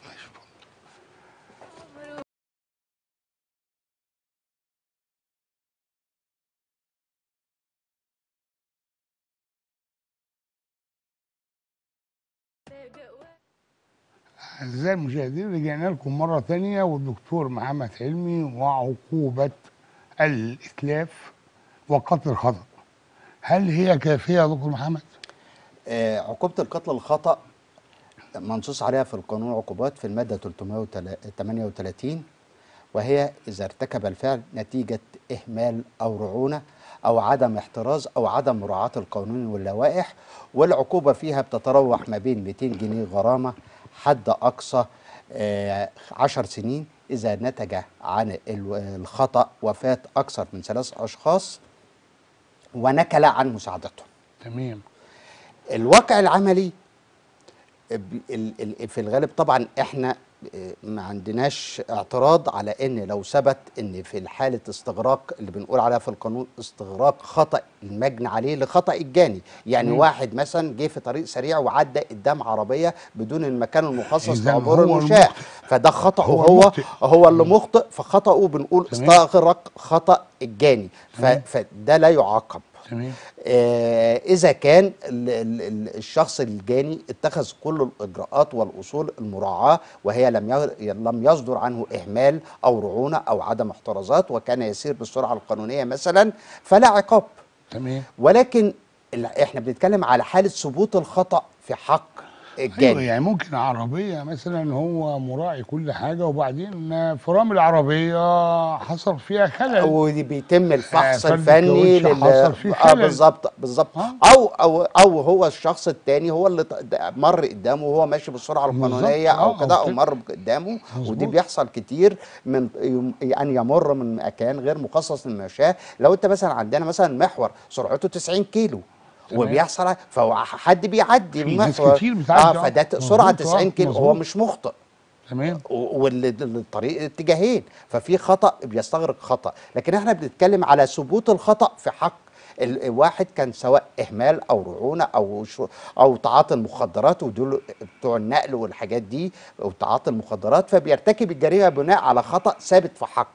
Speaker 1: أعزائي المشاهدين رجعنا لكم مرة تانية والدكتور محمد حلمي وعقوبة الإتلاف وقتل الخطأ هل هي كافية يا دكتور محمد؟
Speaker 2: آه، عقوبة القتل الخطأ منصوص عليها في القانون عقوبات في المادة 338 وهي إذا ارتكب الفعل نتيجة إهمال أو رعونة أو عدم احتراز أو عدم مراعاة القانون واللوائح والعقوبة فيها بتتراوح ما بين 200 جنيه غرامة حد أقصى آه، 10 سنين إذا نتج عن ال- الخطأ وفاة أكثر من ثلاث أشخاص ونكل عن مساعدتهم
Speaker 1: تمام
Speaker 2: الواقع العملي ب- ال- ال- في الغالب طبعا احنا آه، ما عندناش اعتراض على ان لو ثبت ان في حاله استغراق اللي بنقول عليها في القانون استغراق خطا المجني عليه لخطا الجاني يعني
Speaker 1: مم.
Speaker 2: واحد مثلا جه في طريق سريع وعدى قدام عربيه بدون المكان المخصص
Speaker 1: إذن
Speaker 2: لعبور
Speaker 1: هو
Speaker 2: المشاة
Speaker 1: المخطئ.
Speaker 2: فده خطا
Speaker 1: هو
Speaker 2: هو
Speaker 1: المخطئ.
Speaker 2: هو اللي مخطئ فخطأه بنقول
Speaker 1: تمام.
Speaker 2: استغرق خطأ الجاني ف-
Speaker 1: تمام.
Speaker 2: فده لا يعاقب
Speaker 1: تمام
Speaker 2: آه، إذا كان ال- ال- ال- الشخص الجاني اتخذ كل الإجراءات والأصول المراعاة وهي لم ي- لم يصدر عنه إهمال أو رعونة أو عدم احترازات وكان يسير بالسرعة القانونية مثلا فلا عقاب
Speaker 1: تمام
Speaker 2: ولكن ال- احنا بنتكلم على حالة ثبوت الخطأ في حق
Speaker 1: ايوه
Speaker 2: الجاني
Speaker 1: يعني ممكن عربيه مثلا هو مراعي كل حاجه وبعدين فرامل العربيه حصل فيها خلل
Speaker 2: وبيتم الفحص
Speaker 1: فرد
Speaker 2: الفني
Speaker 1: الكاوتش
Speaker 2: لل
Speaker 1: حصل فيه
Speaker 2: اه
Speaker 1: خلل.
Speaker 2: بالظبط بالظبط
Speaker 1: آه.
Speaker 2: او او او هو الشخص التاني هو اللي ط- ده مر قدامه وهو ماشي بالسرعه
Speaker 1: بالظبط.
Speaker 2: القانونيه
Speaker 1: آه،
Speaker 2: او
Speaker 1: أو
Speaker 2: كده او
Speaker 1: كده.
Speaker 2: مر قدامه
Speaker 1: مظبوط.
Speaker 2: ودي بيحصل كتير من يم- ان يمر من مكان غير مخصص للمشاه لو انت مثلا عندنا مثلا محور سرعته 90 كيلو
Speaker 1: تمام.
Speaker 2: وبيحصل فهو حد بيعدي
Speaker 1: في ناس
Speaker 2: المحور
Speaker 1: كتير بتعدي،
Speaker 2: اه
Speaker 1: آه.
Speaker 2: فده سرعه
Speaker 1: مظبوط، آه،
Speaker 2: 90 كيلو هو
Speaker 1: مظبوط.
Speaker 2: مش مخطئ
Speaker 1: تمام
Speaker 2: والطريق اتجاهين ففي خطا بيستغرق خطا لكن احنا بنتكلم على ثبوت الخطا في حق ال- الواحد كان سواء اهمال او رعونه او شو او تعاطي المخدرات ودول بتوع النقل والحاجات دي او تعاطي المخدرات فبيرتكب الجريمه بناء على خطا ثابت في حقه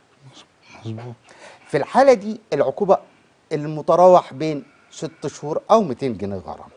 Speaker 1: مظبوط
Speaker 2: في الحاله دي العقوبه المتراوح بين ست شهور او 200 جنيه غرامه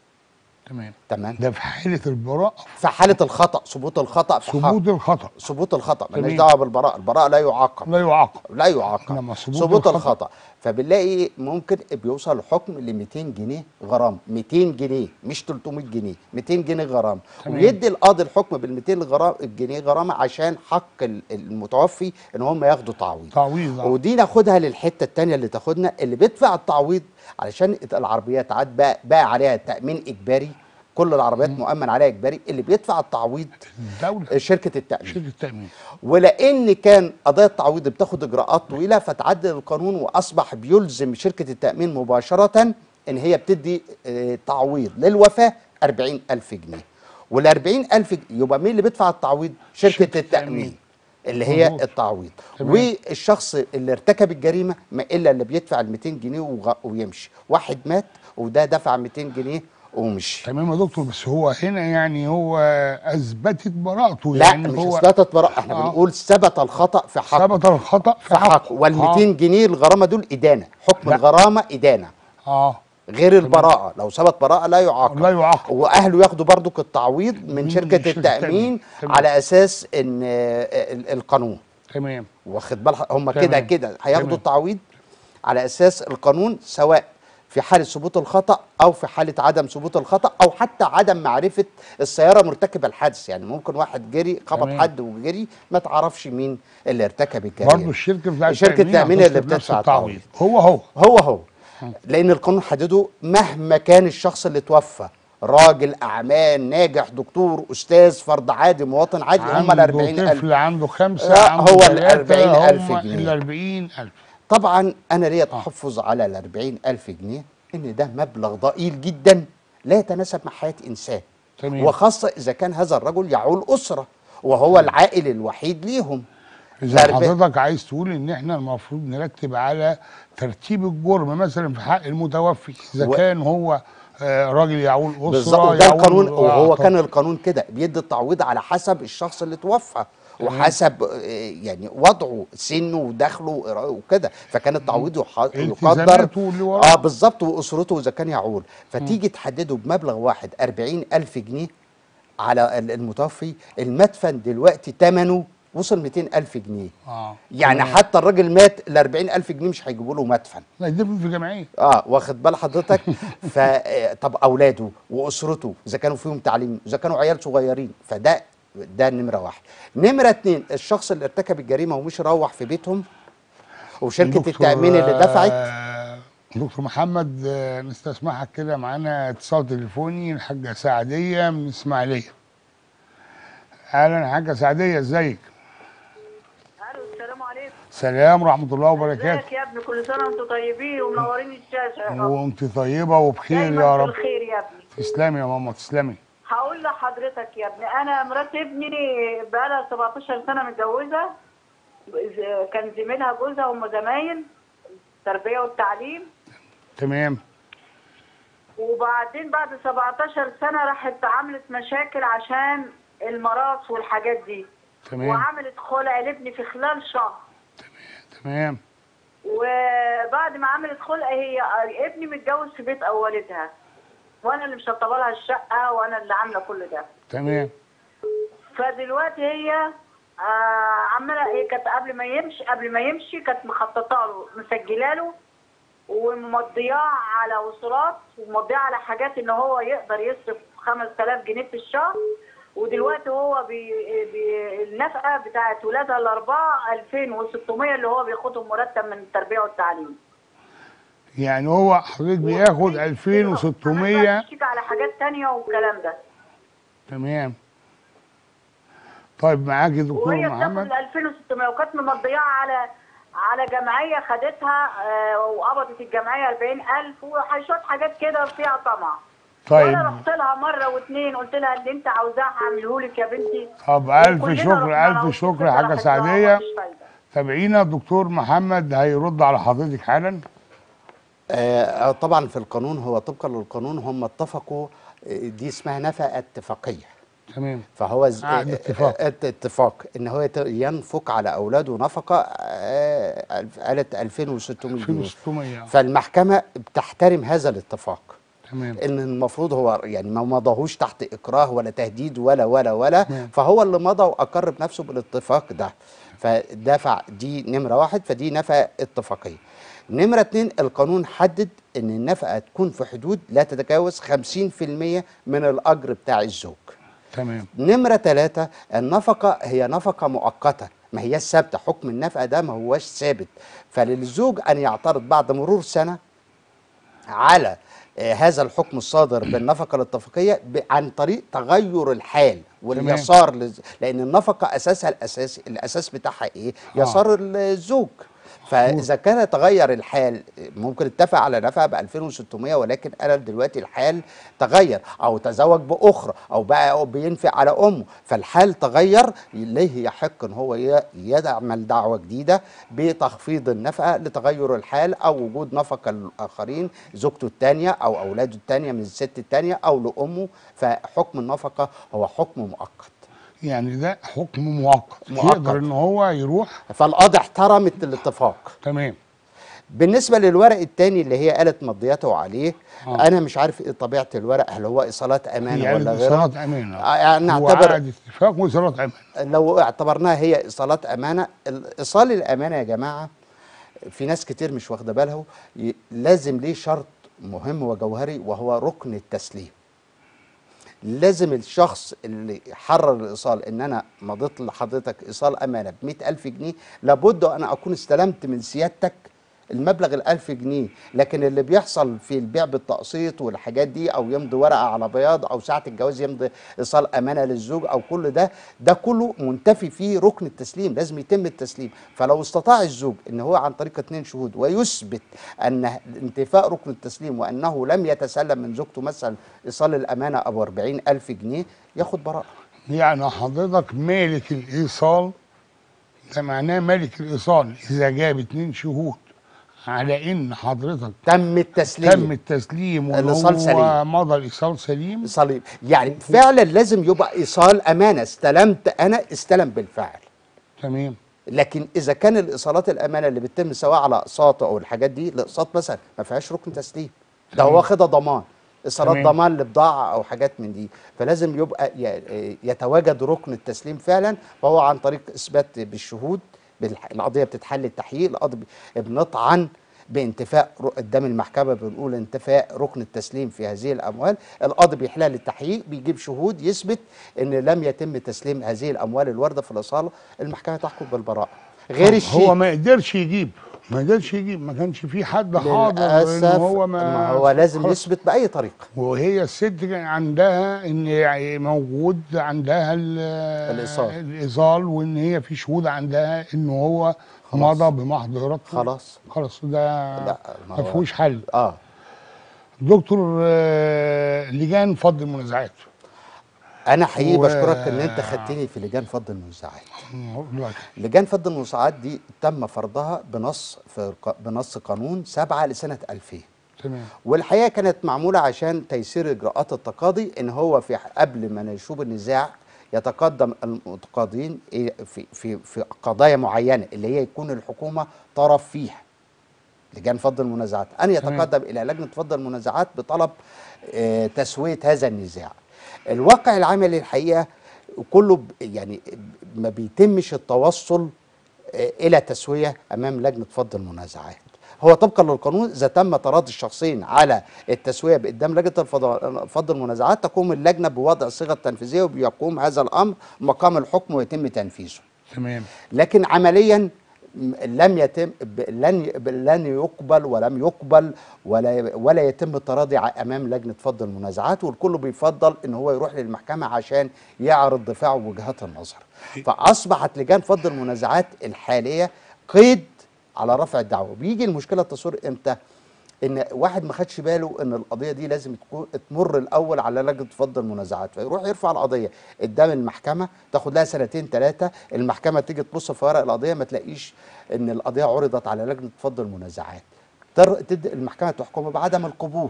Speaker 1: تمام
Speaker 2: تمام
Speaker 1: ده في حاله البراءه
Speaker 2: في حاله الخطا ثبوت الخطا في حق
Speaker 1: ثبوت الخطا
Speaker 2: ثبوت الخطا مالناش
Speaker 1: تمام.
Speaker 2: دعوه بالبراءه البراءه لا يعاقب
Speaker 1: لا يعاقب
Speaker 2: لا يعاقب
Speaker 1: إنما ثبوت
Speaker 2: ثبوت
Speaker 1: الخطأ.
Speaker 2: الخطا فبنلاقي ممكن بيوصل الحكم ل 200 جنيه غرامه 200 جنيه مش 300 جنيه 200 جنيه غرامه
Speaker 1: تمام.
Speaker 2: ويدي القاضي الحكم بال 200 غرام- جنيه غرامه عشان حق ال- المتوفي ان هم ياخدوا تعويض
Speaker 1: تعويض آه.
Speaker 2: ودي ناخدها للحته الثانيه اللي تاخدنا اللي بيدفع التعويض علشان العربيات عاد بقى, بقى عليها تامين اجباري كل العربيات مؤمن عليها اجباري اللي بيدفع التعويض
Speaker 1: الدوله
Speaker 2: شركه التامين
Speaker 1: شركه التامين
Speaker 2: ولان كان قضايا التعويض بتاخد اجراءات طويله فتعدل القانون واصبح بيلزم شركه التامين مباشره ان هي بتدي آه، تعويض للوفاه 40000 جنيه وال 40000 جنيه يبقى مين اللي بيدفع التعويض؟ شركه,
Speaker 1: شركة
Speaker 2: التامين
Speaker 1: التأمين.
Speaker 2: اللي هي
Speaker 1: مظبوط.
Speaker 2: التعويض
Speaker 1: تمام.
Speaker 2: والشخص اللي ارتكب الجريمه ما الا اللي بيدفع ال 200 جنيه وغ- ويمشي واحد مات وده دفع 200 جنيه ومشي
Speaker 1: تمام يا دكتور بس هو هنا يعني هو اثبتت براءته
Speaker 2: لا
Speaker 1: يعني
Speaker 2: مش
Speaker 1: هو
Speaker 2: اثباتت براءه احنا
Speaker 1: آه.
Speaker 2: بنقول ثبت الخطا في حقه
Speaker 1: ثبت الخطا
Speaker 2: في حقه وال 200 جنيه الغرامه دول ادانه حكم
Speaker 1: لا.
Speaker 2: الغرامه ادانه
Speaker 1: اه
Speaker 2: غير البراءه لو ثبت براءه لا يعاقب
Speaker 1: لا يعاقب
Speaker 2: واهله ياخدوا برضك التعويض من
Speaker 1: من
Speaker 2: شركه
Speaker 1: شركة
Speaker 2: التامين
Speaker 1: التأمين. تمام.
Speaker 2: على اساس ان آه، ال- القانون
Speaker 1: تمام
Speaker 2: واخد بال هم
Speaker 1: تمام.
Speaker 2: كده كده هياخدوا
Speaker 1: تمام.
Speaker 2: التعويض على اساس القانون سواء في حاله ثبوت الخطا او في حاله عدم ثبوت الخطا او حتى عدم معرفه السياره مرتكبه الحادث يعني ممكن واحد جري خبط
Speaker 1: تمام.
Speaker 2: حد وجري ما تعرفش مين اللي ارتكب الجريمه
Speaker 1: برضه الشركه بتاعت
Speaker 2: شركة التأمين اللي
Speaker 1: هتصرف نفس
Speaker 2: بتدفع
Speaker 1: التعويض هو هو
Speaker 2: هو هو لان القانون حدده مهما كان الشخص اللي توفى راجل اعمال ناجح دكتور استاذ فرد عادي مواطن عادي هم ال
Speaker 1: عنده
Speaker 2: 40000
Speaker 1: طفل عنده خمسه
Speaker 2: لا،
Speaker 1: عنده
Speaker 2: هو ال
Speaker 1: ثلاثة،
Speaker 2: 40,000
Speaker 1: هم
Speaker 2: جنيه.
Speaker 1: ال 40000
Speaker 2: طبعا انا ليا تحفظ على ال 40000 جنيه ان ده مبلغ ضئيل جدا لا يتناسب مع حياه انسان
Speaker 1: تمام
Speaker 2: وخاصه اذا كان هذا الرجل يعول اسره وهو العائل الوحيد ليهم
Speaker 1: اذا
Speaker 2: الأربع-
Speaker 1: حضرتك عايز تقول ان احنا المفروض نرتب على ترتيب الجرم مثلا في حق المتوفي اذا
Speaker 2: و-
Speaker 1: كان هو آه، راجل يعول اسره
Speaker 2: بالظبط ده
Speaker 1: يعول-
Speaker 2: القانون
Speaker 1: آه،
Speaker 2: وهو
Speaker 1: طب-
Speaker 2: كان القانون كده بيدي التعويض على حسب الشخص اللي توفى
Speaker 1: تمام.
Speaker 2: وحسب آه، يعني وضعه سنه ودخله وكده فكان التعويض يح- يقدر
Speaker 1: التزاماته اللي وراه.
Speaker 2: اه بالظبط واسرته اذا كان يعول فتيجي تحدده بمبلغ واحد 40000 جنيه على ال- المتوفي المدفن دلوقتي ثمنه وصل 200000 جنيه
Speaker 1: اه
Speaker 2: يعني
Speaker 1: تمام.
Speaker 2: حتى الراجل مات ال 40000 جنيه مش هيجيبوا له مدفن
Speaker 1: لا يدفن في جمعيه
Speaker 2: اه واخد بال حضرتك ف آه، طب اولاده واسرته اذا كانوا فيهم تعليم اذا كانوا عيال صغيرين فده ده نمره واحد نمره اتنين الشخص اللي ارتكب الجريمه ومش روح في بيتهم وشركه
Speaker 1: دكتور،
Speaker 2: التامين اللي دفعت
Speaker 1: آه، دكتور محمد آه، نستسمحك كده معانا اتصال تليفوني الحاجه سعديه من اسماعيليه اهلا يا حاجه سعديه ازيك
Speaker 3: الو السلام عليكم
Speaker 1: سلام ورحمه الله وبركاته
Speaker 3: ازيك يا ابني كل سنه وانتم طيبين ومنورين الشاشه يا رب
Speaker 1: وانت طيبه وبخير
Speaker 3: دايما
Speaker 1: يا
Speaker 3: في
Speaker 1: رب
Speaker 3: الخير يا ابني
Speaker 1: تسلمي يا ماما تسلمي
Speaker 3: هقول بقول لحضرتك يا ابني انا مرات ابني بقالها 17 سنه متجوزه ز- كان زميلها جوزها هم زمايل التربيه والتعليم
Speaker 1: تمام
Speaker 3: وبعدين بعد 17 سنه راحت عملت مشاكل عشان الميراث والحاجات دي
Speaker 1: تمام
Speaker 3: وعملت خلع لابني في خلال شهر
Speaker 1: تمام
Speaker 3: وبعد ما عملت خلع هي ابني متجوز في بيت والدها وانا اللي مشطبه لها الشقه وانا اللي عامله كل ده
Speaker 1: تمام
Speaker 3: فدلوقتي هي آه عماله هي كانت قبل ما يمشي قبل ما يمشي كانت مخططه له مسجله له ومضياه على وصولات ومضياه على حاجات ان هو يقدر يصرف 5000 جنيه في الشهر ودلوقتي هو بي بي النفقه بتاعت ولادها الاربعه 2600 اللي هو بياخدهم مرتب من التربيه والتعليم
Speaker 1: يعني هو حضرتك بياخد 2600
Speaker 3: تشيك على حاجات تانية والكلام ده
Speaker 1: تمام طيب معاك يا دكتور
Speaker 3: وهي بتاخد
Speaker 1: محمد
Speaker 3: ال 2600 وكانت ممضياها على على جمعيه خدتها آه، وقبضت الجمعيه 40000 وشويه حاجات كده فيها طمع
Speaker 1: طيب
Speaker 3: وانا رحت لها مره واثنين قلت لها اللي انت عاوزاه هعمله لك يا بنتي
Speaker 1: طب ألف
Speaker 3: وكلنا
Speaker 1: شكر
Speaker 3: رحنا لها
Speaker 1: ألف شكر
Speaker 3: وشفت
Speaker 1: يا حاجة
Speaker 3: راحت لها
Speaker 1: سعدية
Speaker 3: ومفيش فايدة.
Speaker 1: تابعينا الدكتور محمد هيرد على حضرتك حالا
Speaker 2: آه طبعا في القانون هو طبقا للقانون هم اتفقوا آه، دي اسمها نفقه اتفاقيه
Speaker 1: تمام
Speaker 2: فهو ز...
Speaker 1: عقد
Speaker 2: آه،
Speaker 1: اتفاق.
Speaker 2: آه، اتفاق ان هو يت- ينفق على اولاده نفقه آه، الف- قالت 2600 جنيه
Speaker 1: 2600
Speaker 2: فالمحكمه بتحترم هذا الاتفاق
Speaker 1: تمام
Speaker 2: ان المفروض هو يعني ما مضاهوش تحت اكراه ولا تهديد ولا ولا ولا
Speaker 1: نعم.
Speaker 2: فهو اللي مضى واقر بنفسه بالاتفاق ده فدفع دي نمره واحد فدي نفقه اتفاقيه نمره اتنين القانون حدد ان النفقه تكون في حدود لا تتجاوز 50% من الاجر بتاع الزوج
Speaker 1: تمام
Speaker 2: نمرة ثلاثة النفقة هي نفقة مؤقتة ما هي ثابتة حكم النفقة ده ما هوش ثابت فللزوج أن يعترض بعد مرور سنة على آه، هذا الحكم الصادر بالنفقة الاتفاقية ب- عن طريق تغير الحال واليسار لز... لأن النفقة أساسها الأساس الأساس بتاعها إيه؟
Speaker 1: آه.
Speaker 2: يسار الزوج فاذا كان تغير الحال ممكن اتفق على نفقه ب 2600 ولكن انا دلوقتي الحال تغير او تزوج باخرى او بقى بينفق على امه فالحال تغير ليه يحق ان هو ي- يعمل دعوه جديده بتخفيض النفقه لتغير الحال او وجود نفقه للاخرين زوجته الثانيه او اولاده الثانيه من الست الثانيه او لامه فحكم النفقه هو حكم مؤقت
Speaker 1: يعني ده حكم مؤقت
Speaker 2: مؤقت.
Speaker 1: يقدر ان هو يروح
Speaker 2: فالقاضي احترمت الاتفاق
Speaker 1: تمام
Speaker 2: بالنسبه للورق الثاني اللي هي قالت مضيته عليه
Speaker 1: آه.
Speaker 2: آه. انا مش عارف ايه طبيعه الورق هل هو ايصالات امانه
Speaker 1: هي
Speaker 2: ولا غيره
Speaker 1: اتصالات امانه
Speaker 2: آه، يعني
Speaker 1: هو
Speaker 2: نعتبر
Speaker 1: عقد اتفاق واتصالات امانه
Speaker 2: لو اعتبرناها هي ايصالات امانه ايصال الامانه يا جماعه في ناس كتير مش واخده بالها ي- لازم ليه شرط مهم وجوهري وهو ركن التسليم لازم الشخص اللي حرر الايصال ان انا مضيت لحضرتك ايصال امانه ب ألف جنيه لابد ان اكون استلمت من سيادتك المبلغ الألف جنيه لكن اللي بيحصل في البيع بالتقسيط والحاجات دي او يمضي ورقه على بياض او ساعه الجواز يمضي ايصال امانه للزوج او كل ده ده كله منتفي فيه ركن التسليم لازم يتم التسليم فلو استطاع الزوج ان هو عن طريق اثنين شهود ويثبت ان انتفاء ركن التسليم وانه لم يتسلم من زوجته مثلا ايصال الامانه ابو 40 الف جنيه ياخد براءه
Speaker 1: يعني حضرتك مالك الايصال ده معناه مالك الايصال اذا جاب اتنين شهود على ان حضرتك
Speaker 2: تم التسليم
Speaker 1: تم التسليم وان
Speaker 2: الإيصال
Speaker 1: هو
Speaker 2: سليم.
Speaker 1: مضى الايصال سليم
Speaker 2: صليب يعني فعلا لازم يبقى ايصال امانه استلمت انا استلم بالفعل
Speaker 1: تمام
Speaker 2: لكن اذا كان الايصالات الامانه اللي بتتم سواء على اقساط او الحاجات دي الاقساط مثلا ما فيهاش ركن تسليم ده هو واخدها ضمان ايصالات
Speaker 1: تمام.
Speaker 2: ضمان لبضاعه او حاجات من دي فلازم يبقى ي- يتواجد ركن التسليم فعلا فهو عن طريق اثبات بالشهود بالح- القضيه بتتحل التحقيق القاضي بي- بنطعن بانتفاء ر- قدام المحكمه بنقول انتفاء ركن التسليم في هذه الاموال القاضي بيحلها للتحقيق بيجيب شهود يثبت ان لم يتم تسليم هذه الاموال الوارده في الاصاله المحكمه تحكم بالبراءه غير الشيء
Speaker 1: هو ما قدرش يجيب ما قدرش يجيب ما كانش في حد حاضر
Speaker 2: للاسف
Speaker 1: ان هو ما,
Speaker 2: ما هو لازم
Speaker 1: خلاص.
Speaker 2: يثبت باي طريقه
Speaker 1: وهي الست كان عندها ان يعني موجود عندها ال-
Speaker 2: الإيصال.
Speaker 1: الايصال وان هي في شهود عندها ان هو مضى بمحض ارادته
Speaker 2: خلاص
Speaker 1: خلاص ده
Speaker 2: لا، ما
Speaker 1: ما
Speaker 2: هو-
Speaker 1: فيهوش حل
Speaker 2: اه
Speaker 1: دكتور آه، لجان فض المنازعات
Speaker 2: انا حقيقي
Speaker 1: و-
Speaker 2: بشكرك ان انت خدتني في لجان فض المنازعات
Speaker 1: الله
Speaker 2: لجان فض المنازعات دي تم فرضها بنص في ق- بنص قانون 7 لسنه 2000
Speaker 1: تمام
Speaker 2: والحقيقه كانت معموله عشان تيسير اجراءات التقاضي ان هو في قبل ما نشوب النزاع يتقدم المتقاضين إيه في في في قضايا معينه اللي هي يكون الحكومه طرف فيها لجان فض المنازعات ان
Speaker 1: تمام.
Speaker 2: يتقدم الى لجنه فض المنازعات بطلب آه، تسويه هذا النزاع الواقع العملي الحقيقه كله ب- يعني ما بيتمش التوصل آه، الى تسويه امام لجنه فض المنازعات هو طبقا للقانون اذا تم تراضي الشخصين على التسويه قدام لجنه الفض- فض المنازعات تقوم اللجنه بوضع الصيغه التنفيذيه وبيقوم هذا الامر مقام الحكم ويتم تنفيذه
Speaker 1: تمام
Speaker 2: لكن عمليا م- لم يتم ب- لن ي- ب- لن يقبل ولم يقبل ولا ولا يتم التراضي ع- امام لجنه فض المنازعات والكل بيفضل ان هو يروح للمحكمه عشان يعرض دفاعه وجهات النظر فاصبحت لجان فض المنازعات الحاليه قيد على رفع الدعوه بيجي المشكله التصوير امتى ان واحد ما خدش باله ان القضيه دي لازم تكون تمر الاول على لجنه فض المنازعات فيروح يرفع القضيه قدام المحكمه تاخد لها سنتين ثلاثه المحكمه تيجي تبص في ورق القضيه ما تلاقيش ان القضيه عرضت على لجنه فض المنازعات تر- تد المحكمه تحكم بعدم القبول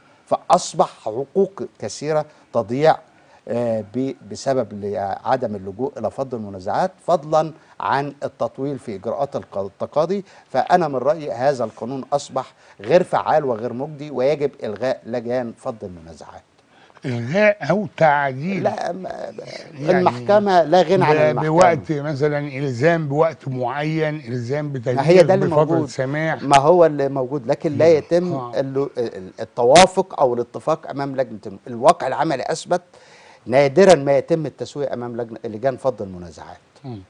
Speaker 2: فاصبح حقوق كثيره تضيع آه، ب- بسبب عدم اللجوء الى فض المنازعات فضلا عن التطويل في اجراءات الق- التقاضي فانا من رايي هذا القانون اصبح غير فعال وغير مجدي ويجب الغاء لجان فض المنازعات
Speaker 1: الغاء او تعديل
Speaker 2: لا ما-
Speaker 1: يعني
Speaker 2: المحكمه لا غنى عن
Speaker 1: ب-
Speaker 2: المحكمه
Speaker 1: بوقت مثلا الزام بوقت معين الزام
Speaker 2: ما
Speaker 1: بتجديد
Speaker 2: هي ده اللي
Speaker 1: بفتره
Speaker 2: موجود
Speaker 1: سماح
Speaker 2: ما هو اللي موجود لكن لا يتم
Speaker 1: آه.
Speaker 2: ال- ال- التوافق او الاتفاق امام لجنه الم- الواقع العملي اثبت نادرا ما يتم التسويه امام لجنه لجان فض المنازعات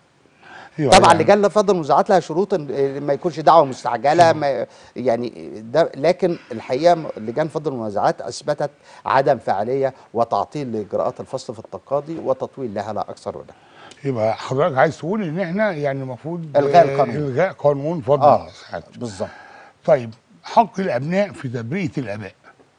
Speaker 1: أيوة
Speaker 2: طبعا
Speaker 1: يعني
Speaker 2: لجان فض المنازعات لها شروط إن ما يكونش دعوه مستعجله ما يعني ده لكن الحقيقه م- لجان فض المنازعات اثبتت عدم فعاليه وتعطيل لاجراءات الفصل في التقاضي وتطويل لها لا اكثر ولا أقل.
Speaker 1: يبقى حضرتك عايز تقول ان احنا يعني المفروض
Speaker 2: إلغاء
Speaker 1: آه،
Speaker 2: القانون.
Speaker 1: الغاء قانون فضل
Speaker 2: اه
Speaker 1: المنازعات
Speaker 2: بالظبط
Speaker 1: طيب حق الابناء في تبرئه الاباء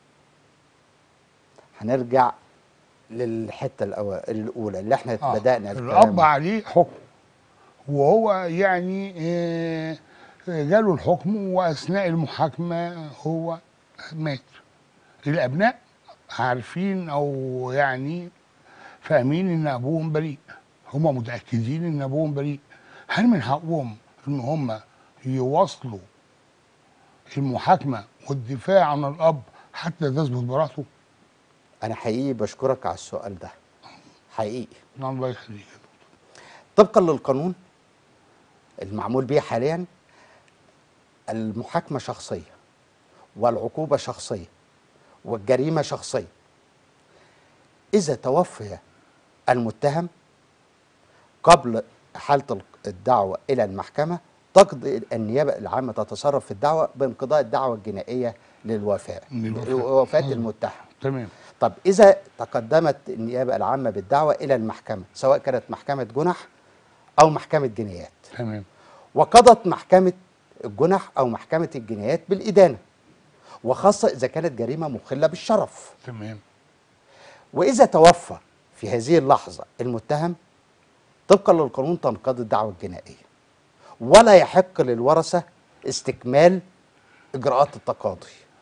Speaker 2: هنرجع للحته الأول الاولى اللي احنا
Speaker 1: آه.
Speaker 2: بدانا
Speaker 1: الاب
Speaker 2: الكلام
Speaker 1: عليه حكم وهو يعني آه، جاله الحكم واثناء المحاكمه هو مات الابناء عارفين او يعني فاهمين ان ابوهم بريء هم متاكدين ان ابوهم بريء هل من حقهم ان هم يواصلوا المحاكمه والدفاع عن الاب حتى تثبت براءته؟
Speaker 2: انا حقيقي بشكرك على السؤال ده حقيقي
Speaker 1: نعم الله يخليك
Speaker 2: طبقا للقانون المعمول به حاليا المحاكمه شخصيه والعقوبه شخصيه والجريمه شخصيه اذا توفي المتهم قبل حاله الدعوه الى المحكمه تقضي النيابه العامه تتصرف في الدعوه بانقضاء الدعوه الجنائيه للوفاه
Speaker 1: للوفاة.
Speaker 2: وفاه المتهم
Speaker 1: تمام
Speaker 2: طب إذا تقدمت النيابة العامة بالدعوة إلى المحكمة سواء كانت محكمة جنح أو محكمة جنايات
Speaker 1: تمام
Speaker 2: وقضت محكمة الجنح أو محكمة الجنايات بالإدانة وخاصة إذا كانت جريمة مخلة بالشرف
Speaker 1: تمام
Speaker 2: وإذا توفى في هذه اللحظة المتهم طبقا للقانون تنقضي الدعوة الجنائية ولا يحق للورثة استكمال إجراءات التقاضي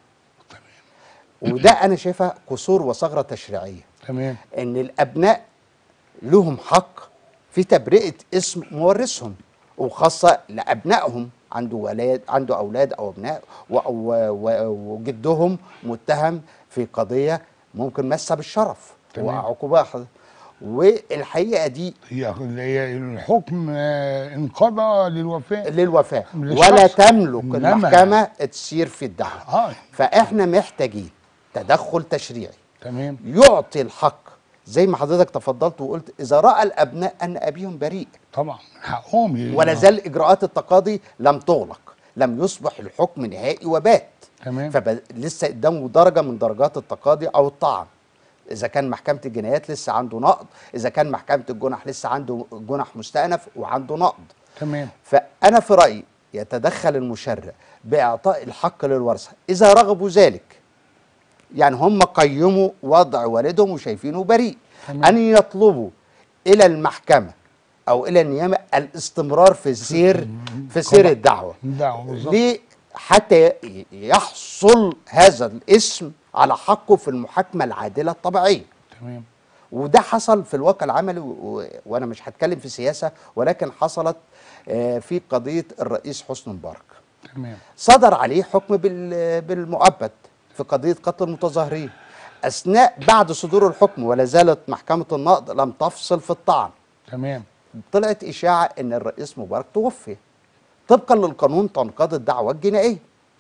Speaker 2: وده أنا شايفها قصور وثغرة تشريعية
Speaker 1: تمام
Speaker 2: ان الابناء لهم حق في تبرئه اسم مورثهم وخاصه لابنائهم عنده ولاد عنده اولاد او ابناء و- و- و- وجدهم متهم في قضيه ممكن مسها بالشرف
Speaker 1: تمام.
Speaker 2: وعقوبه ح- والحقيقه دي
Speaker 1: هي هي الحكم آه، انقضى للوفاة
Speaker 2: للوفاه
Speaker 1: للشخص.
Speaker 2: ولا تملك
Speaker 1: إنما-
Speaker 2: المحكمه تسير في الدعوه
Speaker 1: اه
Speaker 2: فاحنا محتاجين تدخل تشريعي
Speaker 1: تمام
Speaker 2: يعطي الحق زي ما حضرتك تفضلت وقلت اذا راى الابناء ان ابيهم بريء
Speaker 1: طبعا حقهم ي-
Speaker 2: ولا زال اجراءات التقاضي لم تغلق لم يصبح الحكم نهائي وبات
Speaker 1: تمام
Speaker 2: فلسه قدامه درجه من درجات التقاضي او الطعن اذا كان محكمه الجنايات لسه عنده نقض اذا كان محكمه الجنح لسه عنده جنح مستأنف وعنده نقض
Speaker 1: تمام
Speaker 2: فانا في رايي يتدخل المشرع باعطاء الحق للورثه اذا رغبوا ذلك يعني هم قيموا وضع والدهم وشايفينه بريء
Speaker 1: تمام.
Speaker 2: ان يطلبوا الى المحكمه او الى النيابه الاستمرار في السير في سير
Speaker 1: طبعا.
Speaker 2: الدعوه
Speaker 1: دعوة بالظبط
Speaker 2: ليه حتى ي- يحصل هذا الاسم على حقه في المحاكمه العادله الطبيعيه
Speaker 1: تمام
Speaker 2: وده حصل في الواقع العملي و... و... وانا مش هتكلم في سياسه ولكن حصلت آه، في قضيه الرئيس حسني مبارك
Speaker 1: تمام
Speaker 2: صدر عليه حكم بال... بالمؤبد في قضيه قتل المتظاهرين اثناء بعد صدور الحكم ولا زالت محكمه النقض لم تفصل في الطعن
Speaker 1: تمام
Speaker 2: طلعت اشاعه ان الرئيس مبارك توفي طبقا للقانون تنقضي الدعوه الجنائيه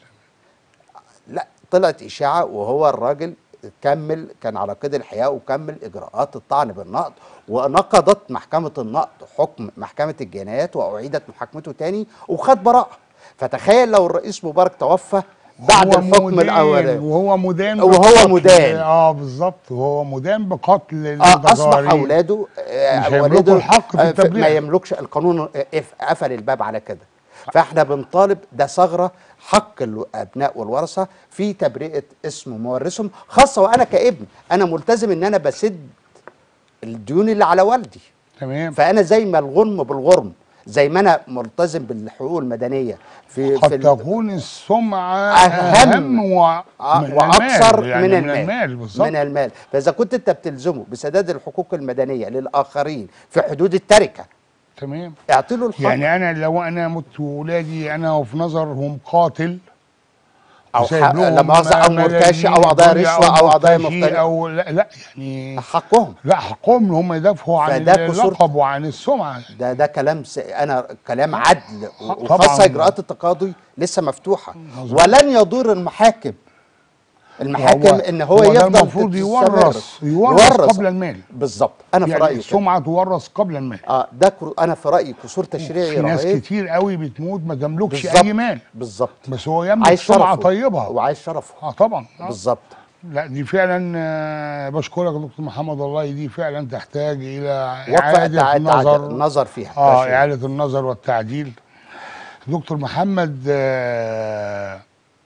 Speaker 2: لا طلعت اشاعه وهو الراجل كمل كان على قيد الحياه وكمل اجراءات الطعن بالنقض ونقضت محكمه النقض حكم محكمه الجنايات واعيدت محاكمته تاني وخد براءه فتخيل لو الرئيس مبارك توفى بعد
Speaker 1: هو
Speaker 2: الحكم
Speaker 1: مدان
Speaker 2: الاولاني
Speaker 1: وهو مدان
Speaker 2: وهو
Speaker 1: بقتل-
Speaker 2: مدان.
Speaker 1: اه بالظبط وهو مدان بقتل
Speaker 2: اه اصبح
Speaker 1: المتظاهرين.
Speaker 2: اولاده آه،
Speaker 1: مش هيملكوا
Speaker 2: والده
Speaker 1: الحق في
Speaker 2: آه،
Speaker 1: التبرير.
Speaker 2: ما يملكش القانون آه، قف- قفل الباب على كده فاحنا بنطالب ده ثغره حق الابناء والورثه في تبرئه اسم مورثهم خاصه وانا كابن انا ملتزم ان انا بسد الديون اللي على والدي
Speaker 1: تمام
Speaker 2: فانا زي ما الغرم بالغرم زي ما انا ملتزم بالحقوق المدنيه في
Speaker 1: قد
Speaker 2: في ال-
Speaker 1: تكون السمعة
Speaker 2: أهم.
Speaker 1: أهم و...
Speaker 2: آه،
Speaker 1: من
Speaker 2: واكثر
Speaker 1: المال. يعني
Speaker 2: من
Speaker 1: من
Speaker 2: المال
Speaker 1: المال بالظبط
Speaker 2: من المال فاذا كنت انت بتلزمه بسداد الحقوق المدنيه للاخرين في حدود التركه
Speaker 1: تمام
Speaker 2: اعطي له الحق
Speaker 1: يعني أنا لو أنا مت وولادي أنا وفي نظرهم قاتل
Speaker 2: او
Speaker 1: وسايب
Speaker 2: ح-
Speaker 1: لهم
Speaker 2: لا مؤاخذه او مرتشي او
Speaker 1: ملايين
Speaker 2: قضايا
Speaker 1: دنيا
Speaker 2: رشوه او قضايا
Speaker 1: مرتشي
Speaker 2: مختلفه
Speaker 1: أو لا, لا يعني
Speaker 2: حقهم
Speaker 1: لا حقهم ان هم يدافعوا عن
Speaker 2: فده كسور-
Speaker 1: اللقب وعن السمعه
Speaker 2: ده ده كلام س... انا كلام عدل
Speaker 1: طبعاً.
Speaker 2: وخاصه اجراءات التقاضي لسه مفتوحه
Speaker 1: مظبوط.
Speaker 2: ولن يضر المحاكم المحاكم
Speaker 1: هو-
Speaker 2: ان هو,
Speaker 1: هو ده
Speaker 2: يفضل
Speaker 1: المفروض
Speaker 2: تستمر.
Speaker 1: يورث يورث قبل المال
Speaker 2: بالظبط انا في
Speaker 1: يعني
Speaker 2: رايي كده.
Speaker 1: السمعه تورث قبل المال
Speaker 2: اه ده كر... انا في رايي كسور تشريعي
Speaker 1: في ناس
Speaker 2: رهيب
Speaker 1: كتير قوي بتموت ما تملكش
Speaker 2: بالظبط.
Speaker 1: اي مال
Speaker 2: بالظبط
Speaker 1: بس هو يملك
Speaker 2: عايز
Speaker 1: سمعه
Speaker 2: شرفه
Speaker 1: طيبه
Speaker 2: وعايز شرفه
Speaker 1: اه طبعا آه.
Speaker 2: بالظبط
Speaker 1: لا دي فعلا آه، بشكرك يا دكتور محمد والله دي فعلا تحتاج الى
Speaker 2: وقف
Speaker 1: اعاده
Speaker 2: تع- تع-
Speaker 1: نظر
Speaker 2: نظر فيها
Speaker 1: اه
Speaker 2: ماشي.
Speaker 1: اعاده النظر والتعديل دكتور محمد آه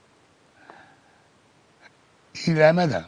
Speaker 1: الى مدى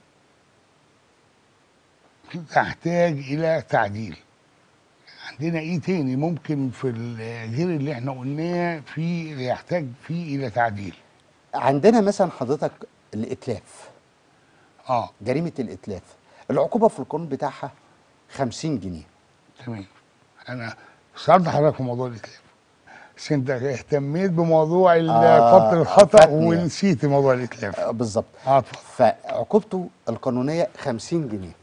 Speaker 1: تحتاج الى تعديل عندنا ايه تاني ممكن في ال- غير اللي احنا قلناه في يحتاج فيه الى تعديل
Speaker 2: عندنا مثلا حضرتك الاتلاف
Speaker 1: اه
Speaker 2: جريمه الاتلاف العقوبه في القانون بتاعها 50 جنيه
Speaker 1: تمام انا سألت حضرتك في موضوع الاتلاف بس انت اهتميت بموضوع ال-
Speaker 2: آه،
Speaker 1: قتل الخطا
Speaker 2: فاتني.
Speaker 1: ونسيت موضوع الاتلاف
Speaker 2: آه، بالظبط
Speaker 1: اه اتفضل
Speaker 2: فعقوبته القانونيه 50 جنيه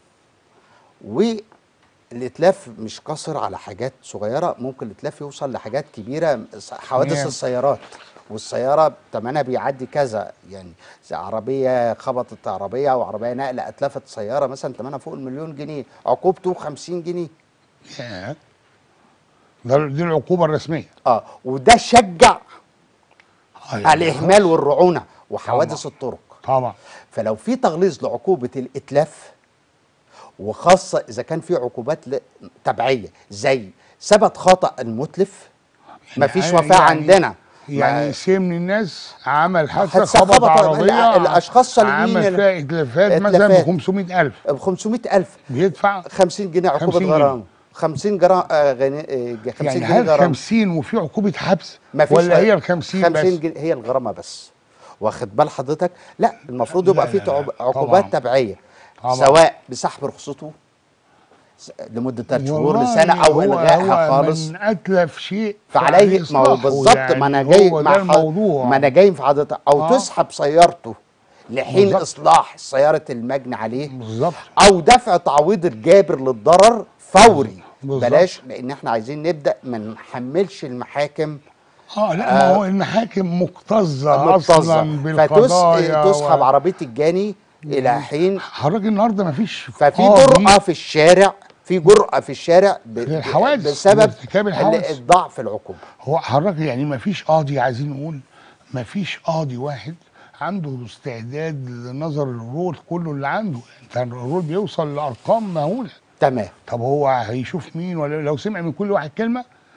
Speaker 2: والاتلاف مش قاصر على حاجات صغيره ممكن الاتلاف يوصل لحاجات كبيره حوادث
Speaker 1: تمام.
Speaker 2: السيارات والسياره ثمنها بيعدي كذا يعني زي عربيه خبطت عربيه او عربيه نقل اتلفت سياره مثلا ثمنها فوق المليون جنيه عقوبته 50 جنيه
Speaker 1: ياه. ده دي العقوبه الرسميه
Speaker 2: اه وده شجع
Speaker 1: آه، يعني
Speaker 2: الاهمال والرعونه وحوادث
Speaker 1: طبعا.
Speaker 2: الطرق
Speaker 1: طبعا
Speaker 2: فلو في تغليظ لعقوبه الاتلاف وخاصه اذا كان في عقوبات ل- تبعيه زي ثبت خطا المتلف مفيش
Speaker 1: يعني-
Speaker 2: وفاه عندنا
Speaker 1: يعني
Speaker 2: ما-
Speaker 1: سيم من الناس عمل حادثه
Speaker 2: حادثة
Speaker 1: خبط
Speaker 2: خبط
Speaker 1: عربيه
Speaker 2: الأشخاص صالحين
Speaker 1: عمل
Speaker 2: ال-
Speaker 1: فيها اتلافات مثلا ب
Speaker 2: إتلافات.
Speaker 1: 500000
Speaker 2: ب 500000
Speaker 1: بيدفع
Speaker 2: 50 جنيه عقوبه
Speaker 1: 50 جنيه.
Speaker 2: غرامه 50 جرام آه غني آه 50
Speaker 1: يعني
Speaker 2: جنيه
Speaker 1: هل
Speaker 2: غرامه
Speaker 1: 50 وفي عقوبه حبس
Speaker 2: مفيش
Speaker 1: ولا هي ال 50
Speaker 2: 50
Speaker 1: بس
Speaker 2: جنيه هي الغرامه بس واخد بال حضرتك لا المفروض يبقى
Speaker 1: لا،
Speaker 2: في
Speaker 1: لا،
Speaker 2: تعب-
Speaker 1: لا.
Speaker 2: عقوبات
Speaker 1: طبعاً.
Speaker 2: تبعيه
Speaker 1: طبعاً.
Speaker 2: سواء بسحب رخصته س- لمده ثلاث شهور
Speaker 1: والله
Speaker 2: لسنه او
Speaker 1: هو-
Speaker 2: الغائها
Speaker 1: هو
Speaker 2: خالص
Speaker 1: من اتلف شيء
Speaker 2: فعليه ما هو
Speaker 1: إصلاحه،
Speaker 2: بالظبط ما انا
Speaker 1: يعني
Speaker 2: جاي
Speaker 1: هو
Speaker 2: مع
Speaker 1: ده
Speaker 2: حض-
Speaker 1: الموضوع
Speaker 2: ما انا جاي في حضرتك او
Speaker 1: آه.
Speaker 2: تسحب سيارته لحين
Speaker 1: بالظبط.
Speaker 2: اصلاح سياره المجني عليه
Speaker 1: بالظبط
Speaker 2: او دفع تعويض الجابر للضرر فوري
Speaker 1: بالظبط.
Speaker 2: بلاش لان احنا عايزين نبدا ما نحملش المحاكم
Speaker 1: اه لا ما هو المحاكم مكتظه
Speaker 2: مكتظة.
Speaker 1: اصلا بالقضايا
Speaker 2: فتس تسحب
Speaker 1: و-
Speaker 2: عربيه الجاني الى حين
Speaker 1: حضرتك النهارده ما فيش
Speaker 2: ففي
Speaker 1: قاضي
Speaker 2: جرأة في الشارع في جرأة في الشارع ب-
Speaker 1: للحوادث،
Speaker 2: بسبب
Speaker 1: لارتكاب
Speaker 2: ال-
Speaker 1: الحوادث.
Speaker 2: الضعف العقوبة
Speaker 1: هو حضرتك يعني ما فيش قاضي عايزين نقول ما فيش قاضي واحد عنده استعداد لنظر الرول كله اللي عنده انت الرول بيوصل لارقام مهوله
Speaker 2: تمام
Speaker 1: طب هو هيشوف مين ولا لو سمع من كل واحد كلمه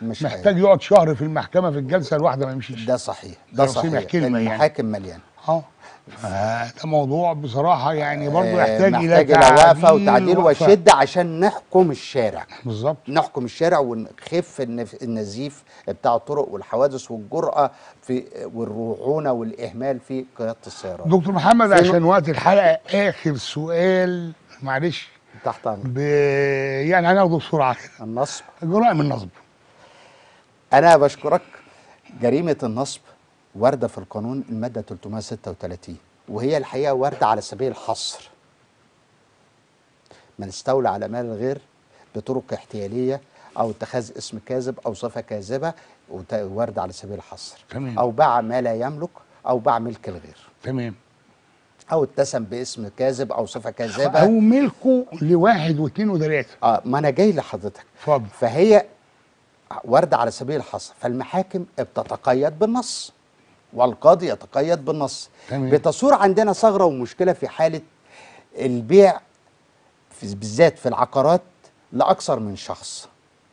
Speaker 2: مش
Speaker 1: محتاج يقعد شهر في المحكمه في الجلسه الواحده ما يمشيش
Speaker 2: ده صحيح ده
Speaker 1: لو سمع
Speaker 2: صحيح
Speaker 1: كلمة يعني.
Speaker 2: المحاكم مليانه
Speaker 1: اه فده موضوع بصراحه يعني برضه
Speaker 2: آه،
Speaker 1: يحتاج الى
Speaker 2: محتاج الى وقفه وتعديل
Speaker 1: ووقفة.
Speaker 2: وشده عشان نحكم الشارع
Speaker 1: بالظبط
Speaker 2: نحكم الشارع ونخف النف- النزيف بتاع الطرق والحوادث والجرأة في والرعونة والإهمال في قيادة السيارات
Speaker 1: دكتور محمد
Speaker 2: فين-
Speaker 1: عشان وقت الحلقه اخر سؤال معلش
Speaker 2: تحت أمر
Speaker 1: ب... يعني هناخده بسرعه كده
Speaker 2: النصب
Speaker 1: جرائم النصب
Speaker 2: أنا بشكرك جريمة النصب واردة في القانون المادة 336 وهي الحقيقة واردة على سبيل الحصر من استولى على مال الغير بطرق احتيالية أو اتخاذ اسم كاذب أو صفة كاذبة وت- واردة على سبيل الحصر
Speaker 1: تمام.
Speaker 2: أو باع ما لا يملك أو باع ملك الغير
Speaker 1: تمام
Speaker 2: او اتسم باسم كاذب او صفه
Speaker 1: او
Speaker 2: كاذبه
Speaker 1: ملكه لواحد واثنين وثلاثه
Speaker 2: اه ما انا جاي لحضرتك
Speaker 1: اتفضل
Speaker 2: فهي وارده على سبيل الحصر فالمحاكم بتتقيد بالنص والقاضي يتقيد بالنص
Speaker 1: تمام.
Speaker 2: بتصور عندنا ثغره ومشكله في حاله البيع في بالذات في العقارات لاكثر من شخص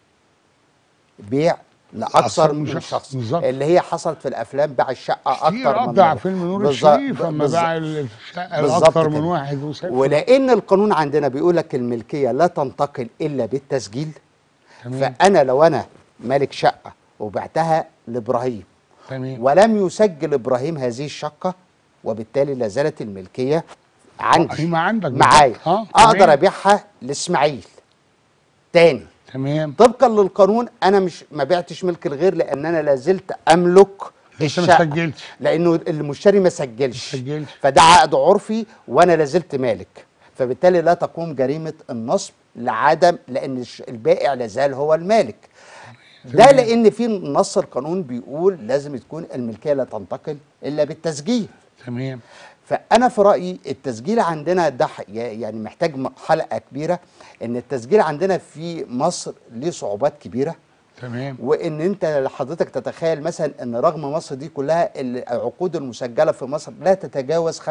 Speaker 2: بيع لاكثر
Speaker 1: أكثر
Speaker 2: من
Speaker 1: من
Speaker 2: شخص,
Speaker 1: شخص، بالظبط.
Speaker 2: اللي هي حصلت في الافلام باع الشقه
Speaker 1: كتير
Speaker 2: اكتر من
Speaker 1: قطع
Speaker 2: مرة.
Speaker 1: فيلم نور
Speaker 2: بالظ-
Speaker 1: الشريف لما
Speaker 2: بالظ-
Speaker 1: باع الشقه
Speaker 2: بالظبط
Speaker 1: لاكثر من
Speaker 2: كده.
Speaker 1: واحد وسافر
Speaker 2: ولان القانون عندنا بيقول لك الملكيه لا تنتقل الا بالتسجيل
Speaker 1: تمام
Speaker 2: فانا لو انا مالك شقه وبعتها لابراهيم
Speaker 1: تمام
Speaker 2: ولم يسجل ابراهيم هذه الشقه وبالتالي لا زالت الملكيه عندي
Speaker 1: هي ما عندك
Speaker 2: معايا
Speaker 1: بالظبط. اه
Speaker 2: اقدر
Speaker 1: تمام.
Speaker 2: ابيعها لاسماعيل تاني
Speaker 1: تمام
Speaker 2: طبقا للقانون انا مش ما بعتش ملك الغير لان انا لا زلت املك
Speaker 1: لسه ما
Speaker 2: الشقة.
Speaker 1: سجلتش
Speaker 2: لانه المشتري ما سجلش
Speaker 1: ما سجلش.
Speaker 2: فده عقد عرفي وانا لا زلت مالك فبالتالي لا تقوم جريمه النصب لعدم لان الش- البائع لا زال هو المالك ده
Speaker 1: تمام.
Speaker 2: لان في نص القانون بيقول لازم تكون الملكيه لا تنتقل الا بالتسجيل
Speaker 1: تمام
Speaker 2: فانا في رايي التسجيل عندنا ده ح- يعني محتاج م- حلقه كبيره ان التسجيل عندنا في مصر ليه صعوبات كبيره
Speaker 1: تمام
Speaker 2: وان انت حضرتك تتخيل مثلا ان رغم مصر دي كلها العقود المسجله في مصر لا تتجاوز 5%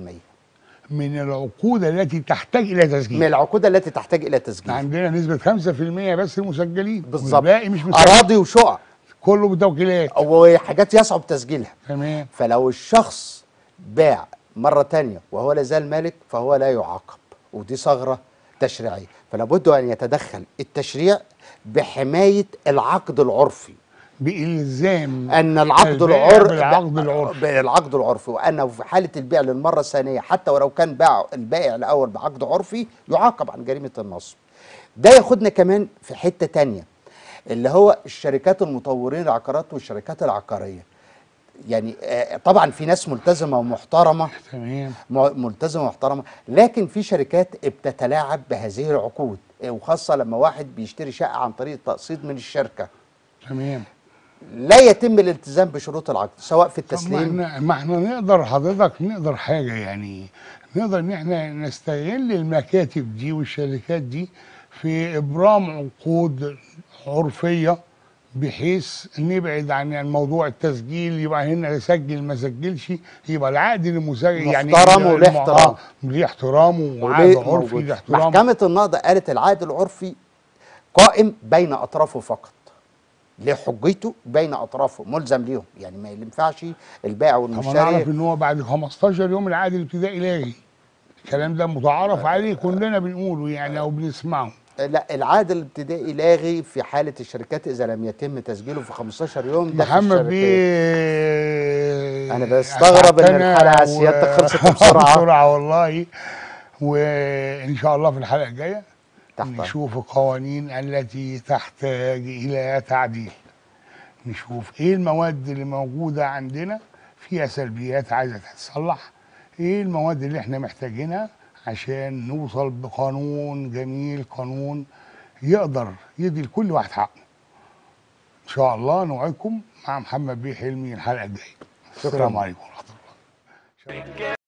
Speaker 1: من العقود التي تحتاج الى
Speaker 2: من
Speaker 1: تسجيل
Speaker 2: العقود التي تحتاج الى تسجيل
Speaker 1: عندنا نسبة 5% بس مسجلين
Speaker 2: بالظبط
Speaker 1: والباقي مش مسجل
Speaker 2: اراضي وشقق
Speaker 1: كله بتوكيلات
Speaker 2: وحاجات يصعب تسجيلها
Speaker 1: تمام
Speaker 2: فلو الشخص باع مرة تانية وهو لا زال مالك فهو لا يعاقب ودي ثغرة تشريعية فلا بد أن يتدخل التشريع بحماية العقد العرفي
Speaker 1: بإلزام
Speaker 2: أن العقد
Speaker 1: البائع
Speaker 2: العرفي
Speaker 1: بالعقد العرفي
Speaker 2: بالعقد العرفي وأنه في حالة البيع للمرة الثانية حتى ولو كان باع البائع الأول بعقد عرفي يعاقب عن جريمة النصب ده ياخدنا كمان في حتة تانية اللي هو الشركات المطورين العقارات والشركات العقارية يعني آه، طبعا في ناس ملتزمة ومحترمة
Speaker 1: تمام
Speaker 2: م- ملتزمه ومحترمه لكن في شركات بتتلاعب بهذه العقود إيه، وخاصه لما واحد بيشتري شقه عن طريق التقسيط من الشركه
Speaker 1: تمام
Speaker 2: لا يتم الالتزام بشروط العقد سواء في
Speaker 1: طب ما
Speaker 2: التسليم
Speaker 1: احنا ما احنا نقدر حضرتك نقدر حاجة يعني نقدر ان احنا نستغل المكاتب دي والشركات دي في ابرام عقود عرفية بحيث نبعد عن الموضوع التسجيل يبقى هنا يسجل ما سجلش يبقى العقد المسجل يعني
Speaker 2: محترم وله
Speaker 1: الم-
Speaker 2: احترام.
Speaker 1: آه، ليه احترامه وعقد
Speaker 2: وليه
Speaker 1: عرفي
Speaker 2: موجود.
Speaker 1: ليه احترامه
Speaker 2: محكمه النقض قالت العقد العرفي قائم بين اطرافه فقط ليه حجيته بين اطرافه ملزم ليهم يعني ما ينفعش البائع
Speaker 1: طب انا اعرف
Speaker 2: والمشتري
Speaker 1: ان هو بعد 15 يوم العقد الابتدائي لاغي الكلام ده متعارف عليه كلنا بنقوله يعني او بنسمعه
Speaker 2: لا العقد الابتدائي لاغي في حاله الشركات اذا لم يتم تسجيله في 15 يوم ده في
Speaker 1: محمد
Speaker 2: الشركات.
Speaker 1: بيه
Speaker 2: أنا بستغرب إن
Speaker 1: أسعدتنا
Speaker 2: الحلقة
Speaker 1: و-
Speaker 2: سيادتك خلصت بسرعة.
Speaker 1: بسرعه والله وان شاء الله في الحلقه الجايه
Speaker 2: تحت أمرك.
Speaker 1: نشوف القوانين التي تحتاج الى تعديل نشوف ايه المواد اللي موجوده عندنا فيها سلبيات عايزه تتصلح ايه المواد اللي احنا محتاجينها عشان نوصل بقانون جميل قانون يقدر يدي لكل واحد حقه ان شاء الله نوعدكم مع محمد بيه حلمي الحلقه الجايه
Speaker 2: شكراً.
Speaker 1: السلام عليكم ورحمه الله